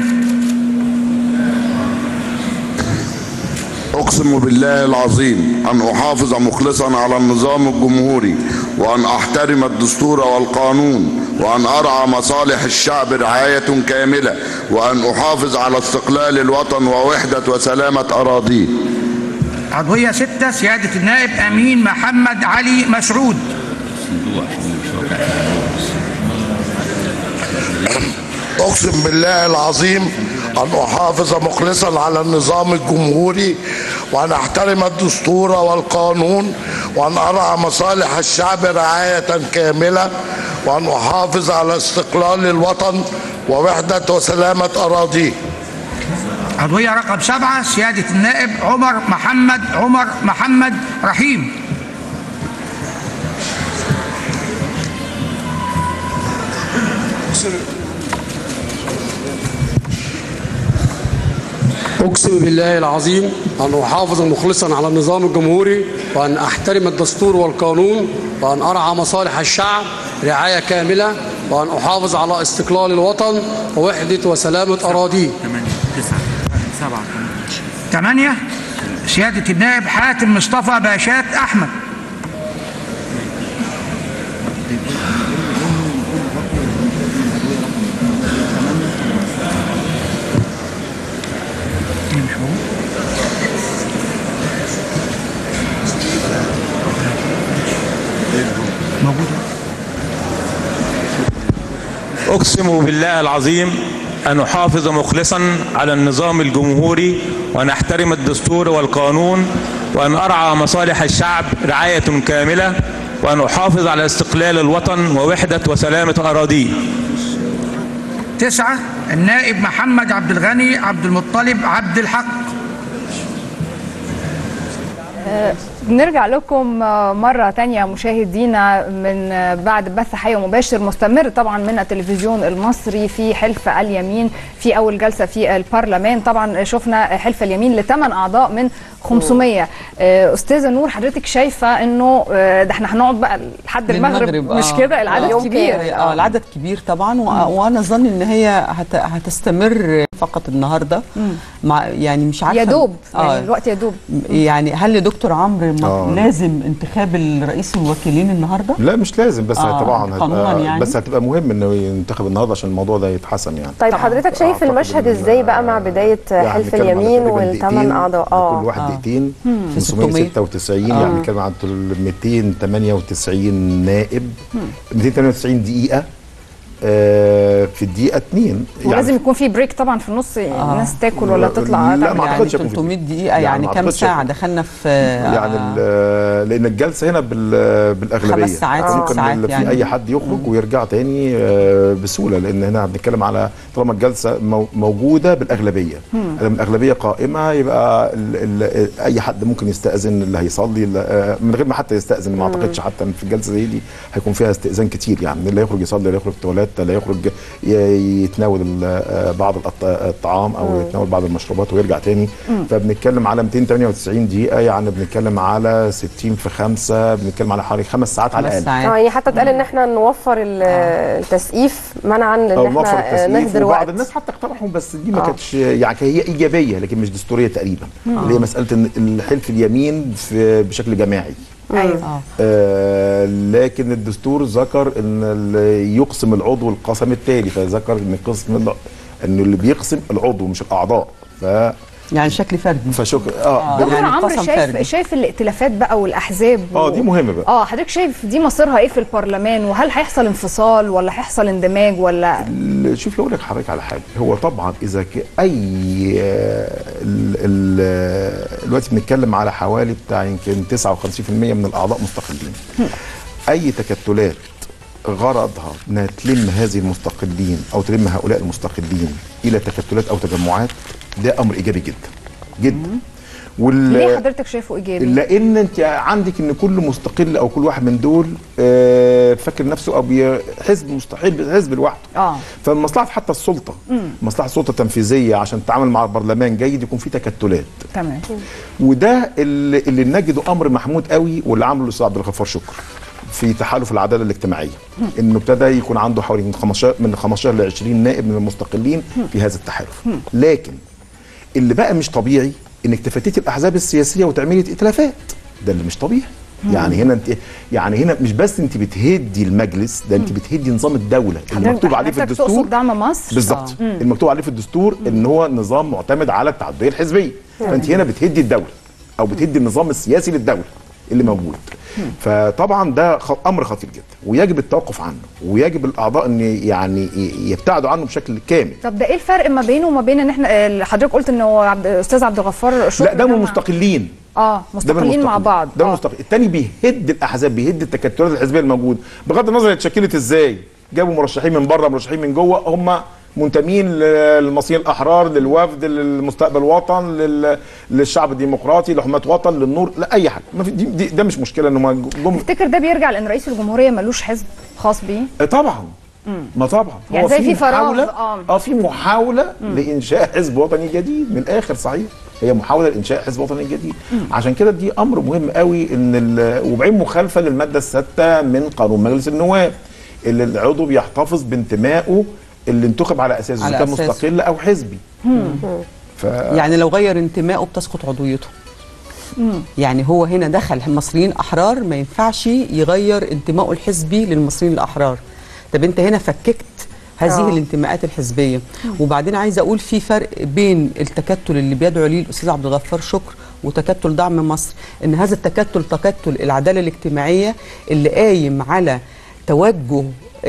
أقسم بالله العظيم أن أحافظ مخلصا على النظام الجمهوري وأن أحترم الدستور والقانون وأن أرعى مصالح الشعب رعاية كاملة وأن أحافظ على استقلال الوطن ووحدة وسلامة أراضيه عضوية ستة سيادة النائب أمين محمد علي مسعود أقسم بالله العظيم أن أحافظ مخلصا على النظام الجمهوري وأن أحترم الدستور والقانون وأن أرعى مصالح الشعب رعاية كاملة وأن أحافظ على استقلال الوطن ووحدة وسلامة أراضيه عضوية رقم سبعة سيادة النائب عمر محمد عمر محمد رحيم أقسم بالله العظيم أن أحافظ مخلصا على النظام الجمهوري وأن أحترم الدستور والقانون وأن أرعى مصالح الشعب رعاية كاملة وأن أحافظ على استقلال الوطن ووحدة وسلامة أراضيه ثمانية سيادة النائب حاتم مصطفى باشات أحمد أقسم بالله العظيم أن أحافظ مخلصا على النظام الجمهوري وأن أحترم الدستور والقانون وأن أرعى مصالح الشعب رعاية كاملة وأن أحافظ على استقلال الوطن ووحدة وسلامة أراضيه تسعة النائب محمد عبد الغني عبد المطلب عبد الحق آه، نرجع لكم آه، مرة تانية مشاهدينا من آه، بعد بث حي ومباشر مستمر طبعا من التلفزيون المصري في حلف اليمين في أول جلسة في البرلمان طبعا شفنا حلف اليمين لثمان أعضاء من 500 آه، أستاذة نور حضرتك شايفة إنه آه، ده احنا هنقعد بقى لحد المغرب مش آه. كده العدد آه. كبير اه العدد كبير طبعا و- وانا اظن ان هي هت... هتستمر فقط النهارده مع يعني مش عارفه يا دوب آه. يعني الوقت يا دوب يعني هل لدكتور عمرو ما- آه. لازم انتخاب الرئيس والوكيلين النهارده؟ لا مش لازم بس آه، طبعا قانوناً هتبقى يعني؟ بس هتبقى مهم انه ينتخب النهارده عشان الموضوع ده يتحسم يعني طيب حضرتك شايف المشهد ازاي بقى مع بدايه يعني حلف بنتكلم على اليمين تقريباً والثمان دقيقتين، اعضاء كل اه واحد دقيقتين مم. في 696 آه. يعني بنتكلم عن 298 نائب 298 دقيقه آه، في الدقيقه 2 ولازم يكون في بريك طبعا في النص الناس تاكل ولا لا، تطلع لا، تعمل ما يعني. أعتقدش يكون في 300 بريك. دقيقة يعني, ما كام أعتقدش ساعة يكون. دخلنا في يعني ال- لان الجلسه هنا بال- بالاغلبيه خمس ساعات، ست ممكن ساعات ال- في يعني. اي حد يخرج ويرجع تاني آه، بسهوله لان هنا بنتكلم على طالما الجلسه مو- موجوده بالاغلبيه مم. لما الاغلبيه قائمه يبقى ال ال اي حد ممكن يستاذن اللي هيصلي اللي- آه، من غير ما حتى يستاذن ما اعتقدش حتى ان في الجلسه زي دي هيكون فيها استئذان كتير يعني اللي يخرج يصلي اللي يخرج تواليت اللي يخرج ي- يتناول ال- آه، بعض الأط- الطعام او يتناول بعض المشروبات ويرجع تاني مم. فبنتكلم على 298 دقيقه يعني بنتكلم على 60 في 5 بنتكلم على حوالي خمس ساعات على الاقل اه يعني حتى اتقال ان احنا نوفر ال- التسقيف منعا او لان نوفر احنا التسقيف نهدر وبعض وقت الناس حتى اقترحوا بس دي ما آه. كانتش يعني هي ايجابيه لكن مش دستوريه تقريبا مم. اللي هي مساله ان الحلف اليمين في بشكل جماعي ايوه آه لكن الدستور ذكر ان ال- يقسم العضو القسم التالي فذكر ان قسم الع- ان اللي بيقسم العضو مش الاعضاء ف يعني شكل فردي فشكر اه دكتور يعني عمرو قسم شايف فردي. شايف الائتلافات بقى والاحزاب و- اه دي مهمه بقى اه حضرتك شايف دي مصيرها ايه في البرلمان وهل هيحصل انفصال ولا هيحصل اندماج ولا ال- شوف اقول لك حضرتك على حاجه هو طبعا اذا ك- اي آه، ال- ال- دلوقتي بنتكلم على حوالي بتاع يمكن 59% من الاعضاء مستقلين اي تكتلات غرضها انها تلم هذه المستقلين او تلم هؤلاء المستقلين الى تكتلات او تجمعات ده امر ايجابي جدا جدا وال ليه حضرتك شايفه ايجابي لان انت عندك ان كل مستقل او كل واحد من دول آه، فاكر نفسه او بي- حزب مستحيل حزب لوحده اه فمصلحه حتى السلطه مم. مصلحه السلطه التنفيذيه عشان تتعامل مع البرلمان جيد يكون في تكتلات تمام وده اللي, اللي نجده امر محمود قوي واللي عمله الاستاذ عبد الغفار شكر في تحالف العداله الاجتماعيه انه ابتدى يكون عنده حوالي من 15 من 15 ل 20 نائب من المستقلين في هذا التحالف لكن اللي بقى مش طبيعي انك تفتتي الاحزاب السياسيه وتعملي ائتلافات ده اللي مش طبيعي مم. يعني هنا انت يعني هنا مش بس انت بتهدي المجلس ده انت بتهدي نظام الدوله اللي مكتوب عليه في حضرتك الدستور تقصد دعم مصر بالظبط آه. مم. المكتوب عليه في الدستور ان هو نظام معتمد على التعدديه الحزبيه فانت هنا بتهدي الدوله او بتهدي النظام السياسي للدوله اللي موجود فطبعا ده خ- امر خطير جدا ويجب التوقف عنه ويجب الاعضاء ان يعني ي- يبتعدوا عنه بشكل كامل طب ده ايه الفرق ما بينه وما بين ان احنا آه، حضرتك قلت انه عبد استاذ عبد الغفار شكري لا ده من مع- مستقلين اه ده من مستقلين مع بعض ده من مستقل التاني بيهد الاحزاب بيهد التكتلات الحزبيه الموجوده بغض النظر هي اتشكلت ازاي جابوا مرشحين من بره مرشحين من جوه هم منتمين للمصريين الاحرار للوفد للمستقبل وطن لل... للشعب الديمقراطي لحماة وطن للنور لا اي حاجه ما في دي, دي ده مش مشكله ان هم جم تفتكر ده بيرجع لان رئيس الجمهوريه ملوش حزب خاص بيه آه، طبعا مم. ما طبعا يعني هو زي في فراغ، محاولة آه. اه في محاوله لانشاء حزب وطني جديد من الاخر صحيح هي محاوله لانشاء حزب وطني جديد عشان كده دي امر مهم قوي ان ال- وبعين مخالفه للماده السادسه من قانون مجلس النواب اللي العضو بيحتفظ بانتمائه اللي انتخب على اساسه على اذا كان أساسه. مستقل او حزبي ف... يعني لو غير انتمائه بتسقط عضويته يعني هو هنا دخل المصريين احرار ما ينفعش يغير انتمائه الحزبي للمصريين الاحرار طب انت هنا فككت هذه آه. الانتماءات الحزبيه وبعدين عايزه اقول في فرق بين التكتل اللي بيدعو ليه الاستاذ عبد الغفار شكر وتكتل دعم مصر ان هذا التكتل تكتل العداله الاجتماعيه اللي قايم على توجه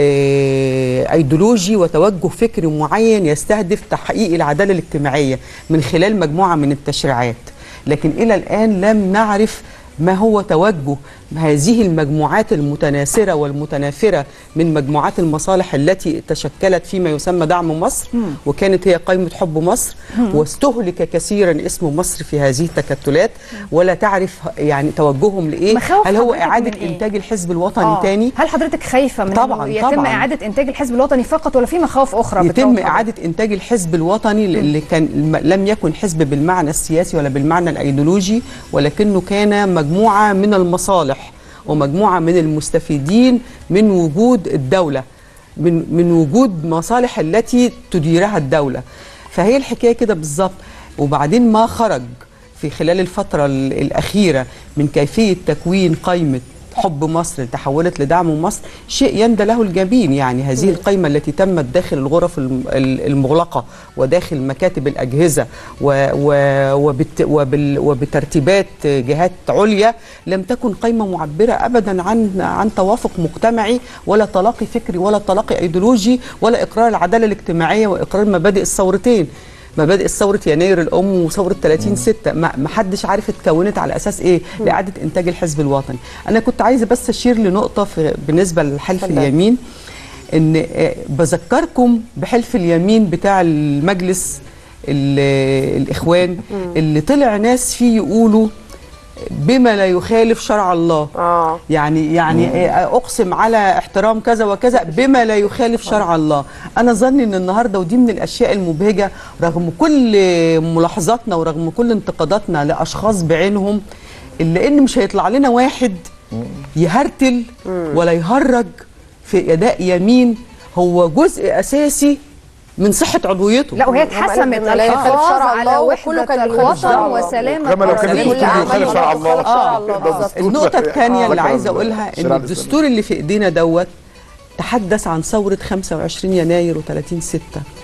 آه، ايديولوجي وتوجه فكري معين يستهدف تحقيق العداله الاجتماعيه من خلال مجموعه من التشريعات لكن الى الان لم نعرف ما هو توجه هذه المجموعات المتناثرة والمتنافرة من مجموعات المصالح التي تشكلت فيما يسمى دعم مصر مم. وكانت هي قائمة حب مصر مم. واستهلك كثيرا اسم مصر في هذه التكتلات ولا تعرف يعني توجههم لإيه مخاوف هل هو حضرتك إعادة من إيه؟ إنتاج الحزب الوطني آه. تاني هل حضرتك خايفه من طبعاً، إنه يتم طبعاً. اعاده انتاج الحزب الوطني فقط ولا في مخاوف اخرى يتم بتراود إعادة إنتاج الحزب الوطني اللي كان الم- لم يكن حزب بالمعنى السياسي ولا بالمعنى الأيديولوجي ولكنه كان مجموعة من المصالح ومجموعة من المستفيدين من وجود الدولة من من وجود مصالح التي تديرها الدولة فهي الحكاية كده بالظبط وبعدين ما خرج في خلال الفترة ال- الأخيرة من كيفية تكوين قائمة حب مصر اللي تحولت لدعم مصر شيء يندى له الجبين يعني هذه القائمة التي تمت داخل الغرف الم- ال- المغلقة وداخل مكاتب الأجهزة و و وبت وبال وبترتيبات جهات عليا لم تكن قائمة معبرة أبدا عن عن توافق مجتمعي ولا تلاقي فكري ولا تلاقي أيديولوجي ولا إقرار العدالة الاجتماعية وإقرار مبادئ الثورتين مبادئ ثورة يناير الأم وثورة 30 6 ما ما حدش عارف اتكونت على أساس إيه لإعادة إنتاج الحزب الوطني أنا كنت عايزة بس أشير لنقطة في بالنسبة لحلف اتفضل. اليمين إن آه، بذكركم بحلف اليمين بتاع المجلس ال- الإخوان اللي طلع ناس فيه يقولوا بما لا يخالف شرع الله آه. يعني يعني آه، اقسم على احترام كذا وكذا بما لا يخالف شرع الله انا ظني ان النهارده ودي من الاشياء المبهجه رغم كل ملاحظاتنا ورغم كل انتقاداتنا لاشخاص بعينهم الا ان مش هيطلع لنا واحد يهرتل ولا يهرج في اداء يمين هو جزء اساسي من صحه عضويته لا وهي اتحسمت لا يخالف الحفاظ شرع على الله وكله كان وحده يخالف شرع الوطن الله. وسلامه وكما لو كان أراضيه. يقول كله يخالف شرع الله. آه. الله بالظبط. النقطة الثانية اللي آه. عايزة أقولها إن الشريعة الدستور اللي في إيدينا دوت تحدث عن ثورة 25 يناير و30 6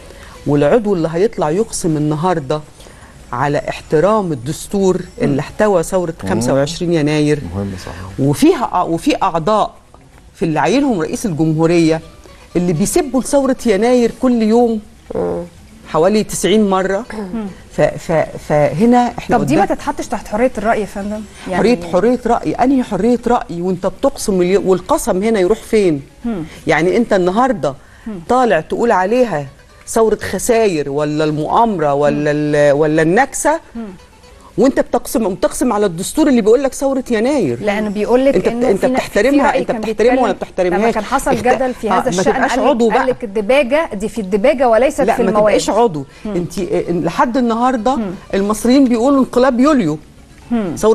والعضو اللي هيطلع يقسم النهاردة على احترام الدستور اللي احتوى ثورة 25 يناير مهم صح وفيها وفي أعضاء في اللي عينهم رئيس الجمهورية اللي بيسبوا لثورة يناير كل يوم حوالي 90 مرة ف ف فهنا احنا طب دي ما قدام- تتحطش تحت حريه الراي يا فندم حريه حريه راي انهي حريه راي وانت بتقسم اليو- والقسم هنا يروح فين هم. يعني انت النهارده طالع تقول عليها ثوره خساير ولا المؤامره ولا ال- ولا النكسه وانت بتقسم بتقسم على الدستور اللي بيقول لك ثوره يناير لان بيقول لك انت انه انت في ناس- في بتحترمها رأي انت كان بتحترمها ولا بيتكلم- بتحترمهاش لما كان حصل اخت- جدل في آه، هذا ما الشان تبقاش قال عضو لك, قال بقى لك الدباجه دي في الدباجه وليست لا في ما المواد تبقاش عضو انت اه، لحد النهارده المصريين بيقولوا انقلاب يوليو هم. ثوره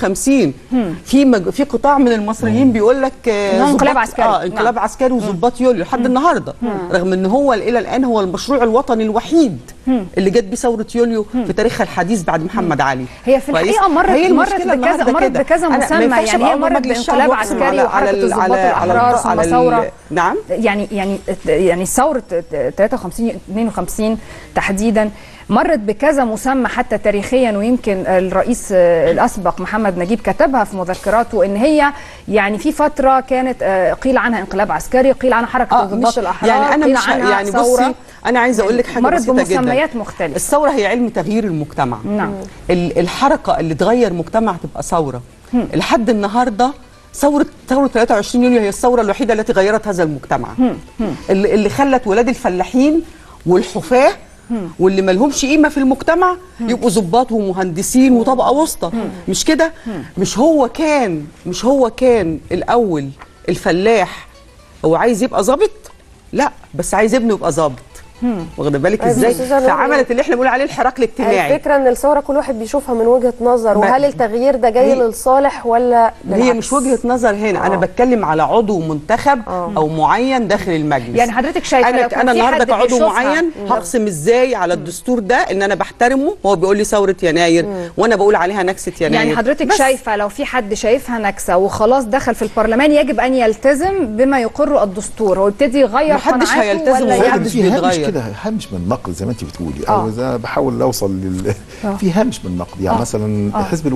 52 هم. في مج... في قطاع من المصريين بيقول لك آه، إنه انقلاب ضباط- عسكري. اه انقلاب نعم. عسكري وظباط يوليو لحد النهارده مم. رغم ان هو الى الان هو المشروع الوطني الوحيد مم. اللي جت بيه ثوره يوليو في تاريخها الحديث بعد محمد علي هي في كويس؟ الحقيقه مرت هي مرت المشكلة بكذا النهاردة مرت كده. بكذا أنا ما مسمى ينفعش يعني أبقى هي عضو مرت مجلس الشعب بانقلاب وأقسم عسكري على- وحركه على ال- الضباط على- على الاحرار الر- ثم على ال- ثوره نعم يعني يعني يعني ثوره 53 52 تحديدا مرت بكذا مسمى حتى تاريخيا ويمكن الرئيس الاسبق محمد نجيب كتبها في مذكراته ان هي يعني في فتره كانت آه، قيل عنها انقلاب عسكري قيل عنها حركه آه، الضباط مش- الاحرار يعني انا قيل مش عنها يعني ثورة. بصي انا عايزه اقول لك حاجه مرت بسيطه جدا بمسميات مختلفه الثوره هي علم تغيير المجتمع نعم. ال- الحركه اللي تغير مجتمع تبقى ثوره هم. لحد النهارده ثوره ثوره 23 يوليو هي الثوره الوحيده التي غيرت هذا المجتمع هم. هم. اللي, اللي خلت ولاد الفلاحين والحفاه هم. واللي ما لهمش قيمه في المجتمع يبقوا ضباط ومهندسين وطبقه وسطى مش كده مش هو كان مش هو كان الاول الفلاح هو عايز يبقى ظابط لا بس عايز ابنه يبقى ظابط واخده بالك طيب ازاي أستاذة نور، فعملت اللي احنا بنقول عليه الحراك الاجتماعي الفكره ان الثوره كل واحد بيشوفها من وجهه نظر ما- وهل التغيير ده جاي هي- للصالح ولا هي بالعكس؟ مش وجهه نظر هنا انا آه. بتكلم على عضو منتخب او معين داخل المجلس يعني حضرتك شايفة لو انا كان انا في النهارده حد كعضو بيشوفها- معين مم. هقسم ازاي على الدستور ده ان انا بحترمه هو بيقول لي ثوره يناير وانا بقول عليها نكسه يناير يعني حضرتك بس. شايفه لو في حد شايفها نكسه وخلاص دخل في البرلمان يجب ان يلتزم بما يقر الدستور هو يبتدي يغير محدش قناعاته هيلتزم ولا ولا يعمل- محدش في هامش بيتغير. كده هامش من النقد زي ما انت بتقولي آه. او اذا بحاول اوصل لل آه. في هامش من النقد يعني آه. مثلا آه. حزب الوفد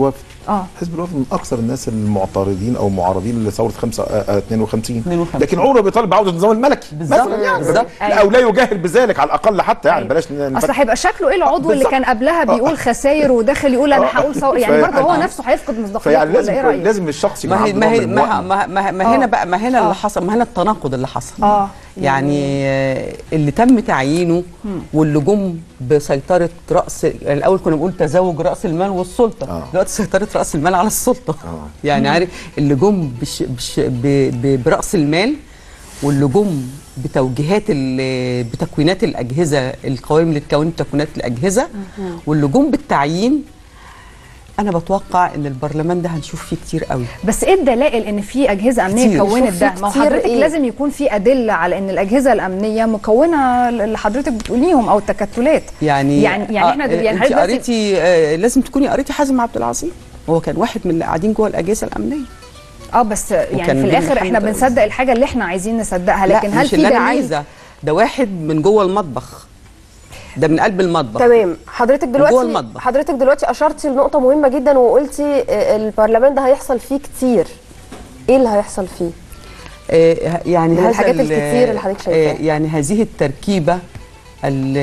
اه حزب الوفد من اكثر الناس المعترضين او المعارضين لثوره 5 52 52. لكن عمره بيطالب بعوده النظام الملكي بالظبط. مثلا يعني بالظبط. لا، او لا يجاهر بذلك على الاقل حتى يعني بلاش ن- اصل نفكر- هيبقى شكله ايه العضو اللي بالظبط. كان قبلها بيقول خساير وداخل يقول انا هقول ثوره يعني ف- برضه هو آه. نفسه هيفقد مصداقيته فيعني ولا لازم ايه يكون- رايك؟ لازم الشخص يكون ما هي عنده ما نوع هي من ما, الوعي. ما, ما, ما آه. هنا بقى ما هنا آه. اللي حصل ما هنا التناقض اللي حصل اه يعني آه، اللي تم تعيينه مم. واللي جم بسيطره راس يعني الاول كنا بنقول تزاوج راس المال والسلطه آه. دلوقتي سيطره راس المال على السلطه يعني مم. عارف اللي جم بش بش ب ب براس المال واللي جم بتوجيهات ال- بتكوينات الاجهزه القوائم اللي اتكونت تكوينات الاجهزه واللي جم بالتعيين انا بتوقع ان البرلمان ده هنشوف فيه كتير قوي بس ايه الدلائل ان في اجهزه امنيه كتير. كونت شوف ده في ما هو كتير حضرتك إيه؟ لازم يكون في ادله على ان الاجهزه الامنيه مكونه اللي حضرتك بتقوليهم او التكتلات يعني يعني يعني احنا يعني انت حضرتك دلوقتي- قريتي آه لازم تكوني قريتي حازم عبد العظيم هو كان واحد من اللي قاعدين جوه الاجهزه الامنيه اه بس يعني وكان في الاخر بين احنا محمد بنصدق الحاجه اللي احنا عايزين نصدقها لكن لا هل مش في اللي انا دليل؟ عايزه ده واحد من جوه المطبخ ده من قلب المطبخ تمام حضرتك جوه دلوقتي المطبخ. حضرتك دلوقتي اشرتي لنقطه مهمه جدا وقلتي آه، البرلمان ده هيحصل فيه كتير ايه اللي هيحصل فيه آه يعني من هذا الحاجات ال- الكتير اللي حضرتك شايفاها. آه يعني هذه التركيبه ال-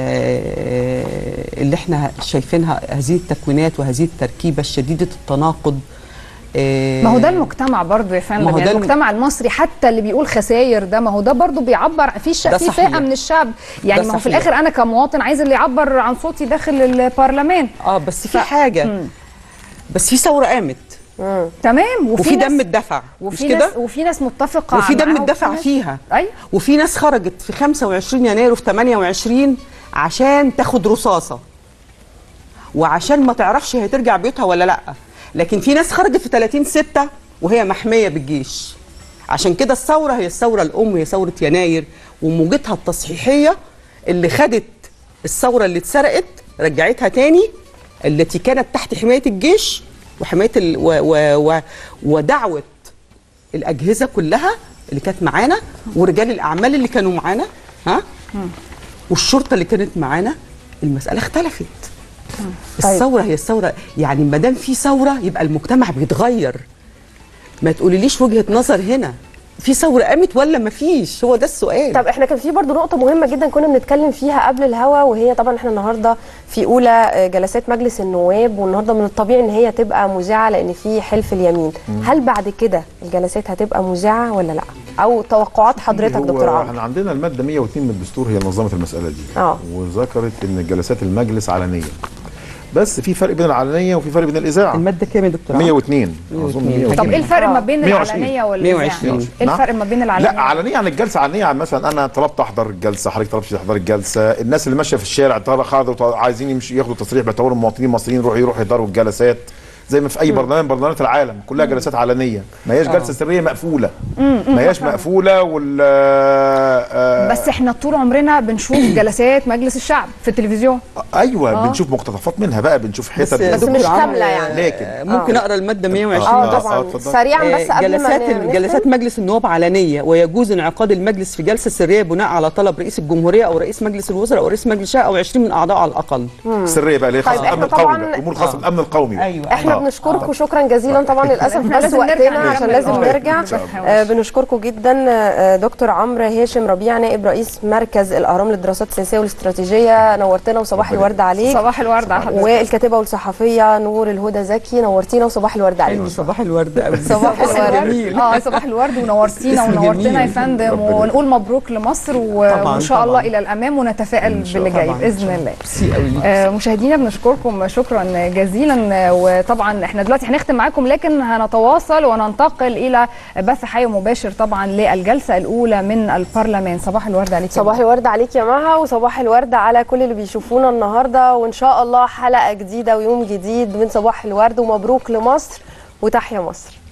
اللي احنا شايفينها هذه التكوينات وهذه التركيبه الشديده التناقض آه ما هو ده المجتمع برضه يا فندم ما هو يعني ده الم- المجتمع المصري حتى اللي بيقول خساير ده ما هو ده برضه بيعبر في ش... ده في صحيح. فئه من الشعب يعني ده ما هو في صحيح. الاخر انا كمواطن عايز اللي يعبر عن صوتي داخل البرلمان اه بس في حاجه بس في ثوره قامت تمام وفي, وفي ناس دم اتدفع وفي مش كده ناس وفي ناس متفقه وفي دم معاها اتدفع وفي ناس- فيها ايوه وفي ناس خرجت في 25 يناير وفي 28 عشان تاخد رصاصه وعشان ما تعرفش هي ترجع بيوتها ولا لا لكن في ناس خرجت في 30 6 وهي محميه بالجيش عشان كده الثوره هي الثوره الام هي ثوره يناير وموجتها التصحيحيه اللي خدت الثوره اللي اتسرقت رجعتها تاني التي كانت تحت حمايه الجيش وحمايه ال و و و ودعوه الاجهزه كلها اللي كانت معانا ورجال الاعمال اللي كانوا معانا ها والشرطه اللي كانت معانا المساله اختلفت الثوره هي الثوره يعني ما دام في ثوره يبقى المجتمع بيتغير ما تقوليليش وجهه نظر هنا في ثوره قامت ولا ما فيش هو ده السؤال طب احنا كان في برضو نقطة مهمة جدا كنا بنتكلم فيها قبل الهوا وهي طبعا احنا النهارده في اولى آه، جلسات مجلس النواب والنهارده من الطبيعي ان هي تبقى مذيعة لان في حلف اليمين، مم. هل بعد كده الجلسات هتبقى مذيعة ولا لا؟ او توقعات حضرتك هو دكتور عمرو؟ احنا عندنا الماده 102 من الدستور هي نظمت المساله دي اه وذكرت ان جلسات المجلس علنيه بس في فرق بين العلنيه وفي فرق بين الاذاعه الماده كام يا دكتور 102 اظن 102 طب ايه الفرق ما بين 120. العلنيه والاذاعه 120. ايه نعم. الفرق ما بين العلنيه لا علنيه عن الجلسه علنيه يعني مثلا انا طلبت احضر الجلسه حضرتك طلبت تحضر الجلسه الناس اللي ماشيه في الشارع طلع خدوا عايزين يمشي ياخدوا تصريح باعتبارهم مواطنين مصريين يروحوا يروحوا يحضروا الجلسات زي ما في اي مم. برلمان برلمانات العالم كلها جلسات علنيه ما هياش آه. جلسه سريه مقفوله مم، مم، ما هياش فاهمة. مقفوله وال آه، بس احنا طول عمرنا بنشوف جلسات مجلس الشعب في التلفزيون ايوه آه. بنشوف مقتطفات منها بقى بنشوف حتت بس مش كاملة يعني. لكن ممكن اقرا الماده 120 اه طبعا سريعا بس قبل ما جلسات ن- جلسات مجلس النواب علنيه ويجوز انعقاد المجلس في جلسه سريه بناء على طلب رئيس الجمهوريه او رئيس مجلس الوزراء او رئيس مجلس الشعب او 20 من اعضائه على الاقل سريه بقى اللي هي طيب خاصه بالامن إحنا طبعاً- القومي بقى امور خاصه بالامن القومي بقى. ايوه احنا آه. بنشكركم شكرا جزيلا طبعا للاسف إحنا بس لازم وقتنا نرجع عشان نكمل. لازم آه. نرجع إن شاء الله. آه، بنشكركم جدا آه، دكتور عمرو هاشم ربيع نائب رئيس مركز الاهرام للدراسات السياسيه والاستراتيجيه نورتنا وصباح الورد عليك صباح الورد على حضرتك والكاتبه والصحفيه نور الهدى زكي نورتينا وصباح الورد عليك حلو صباح الورد قوي صباح الورد جميل اه صباح الورد ونورتينا اسم ونورتنا جميل. يا فندم ربنا ونقول مبروك لمصر و- طبعاً، وان شاء الله طبعاً. الى الامام ونتفائل شاء باللي جاي طبعاً. باذن الله ميرسي قوي ليك. آه، مشاهدينا بنشكركم شكرا جزيلا وطبعا احنا دلوقتي هنختم معاكم لكن هنتواصل وننتقل الى بث حي مباشر طبعا للجلسه الاولى من البرلمان صباح الورد عليك يا صباح الورد عليك يا مها وصباح الورد على كل اللي بيشوفونا النهارده وان شاء الله حلقه جديده ويوم جديد من صباح الورد ومبروك لمصر وتحيا مصر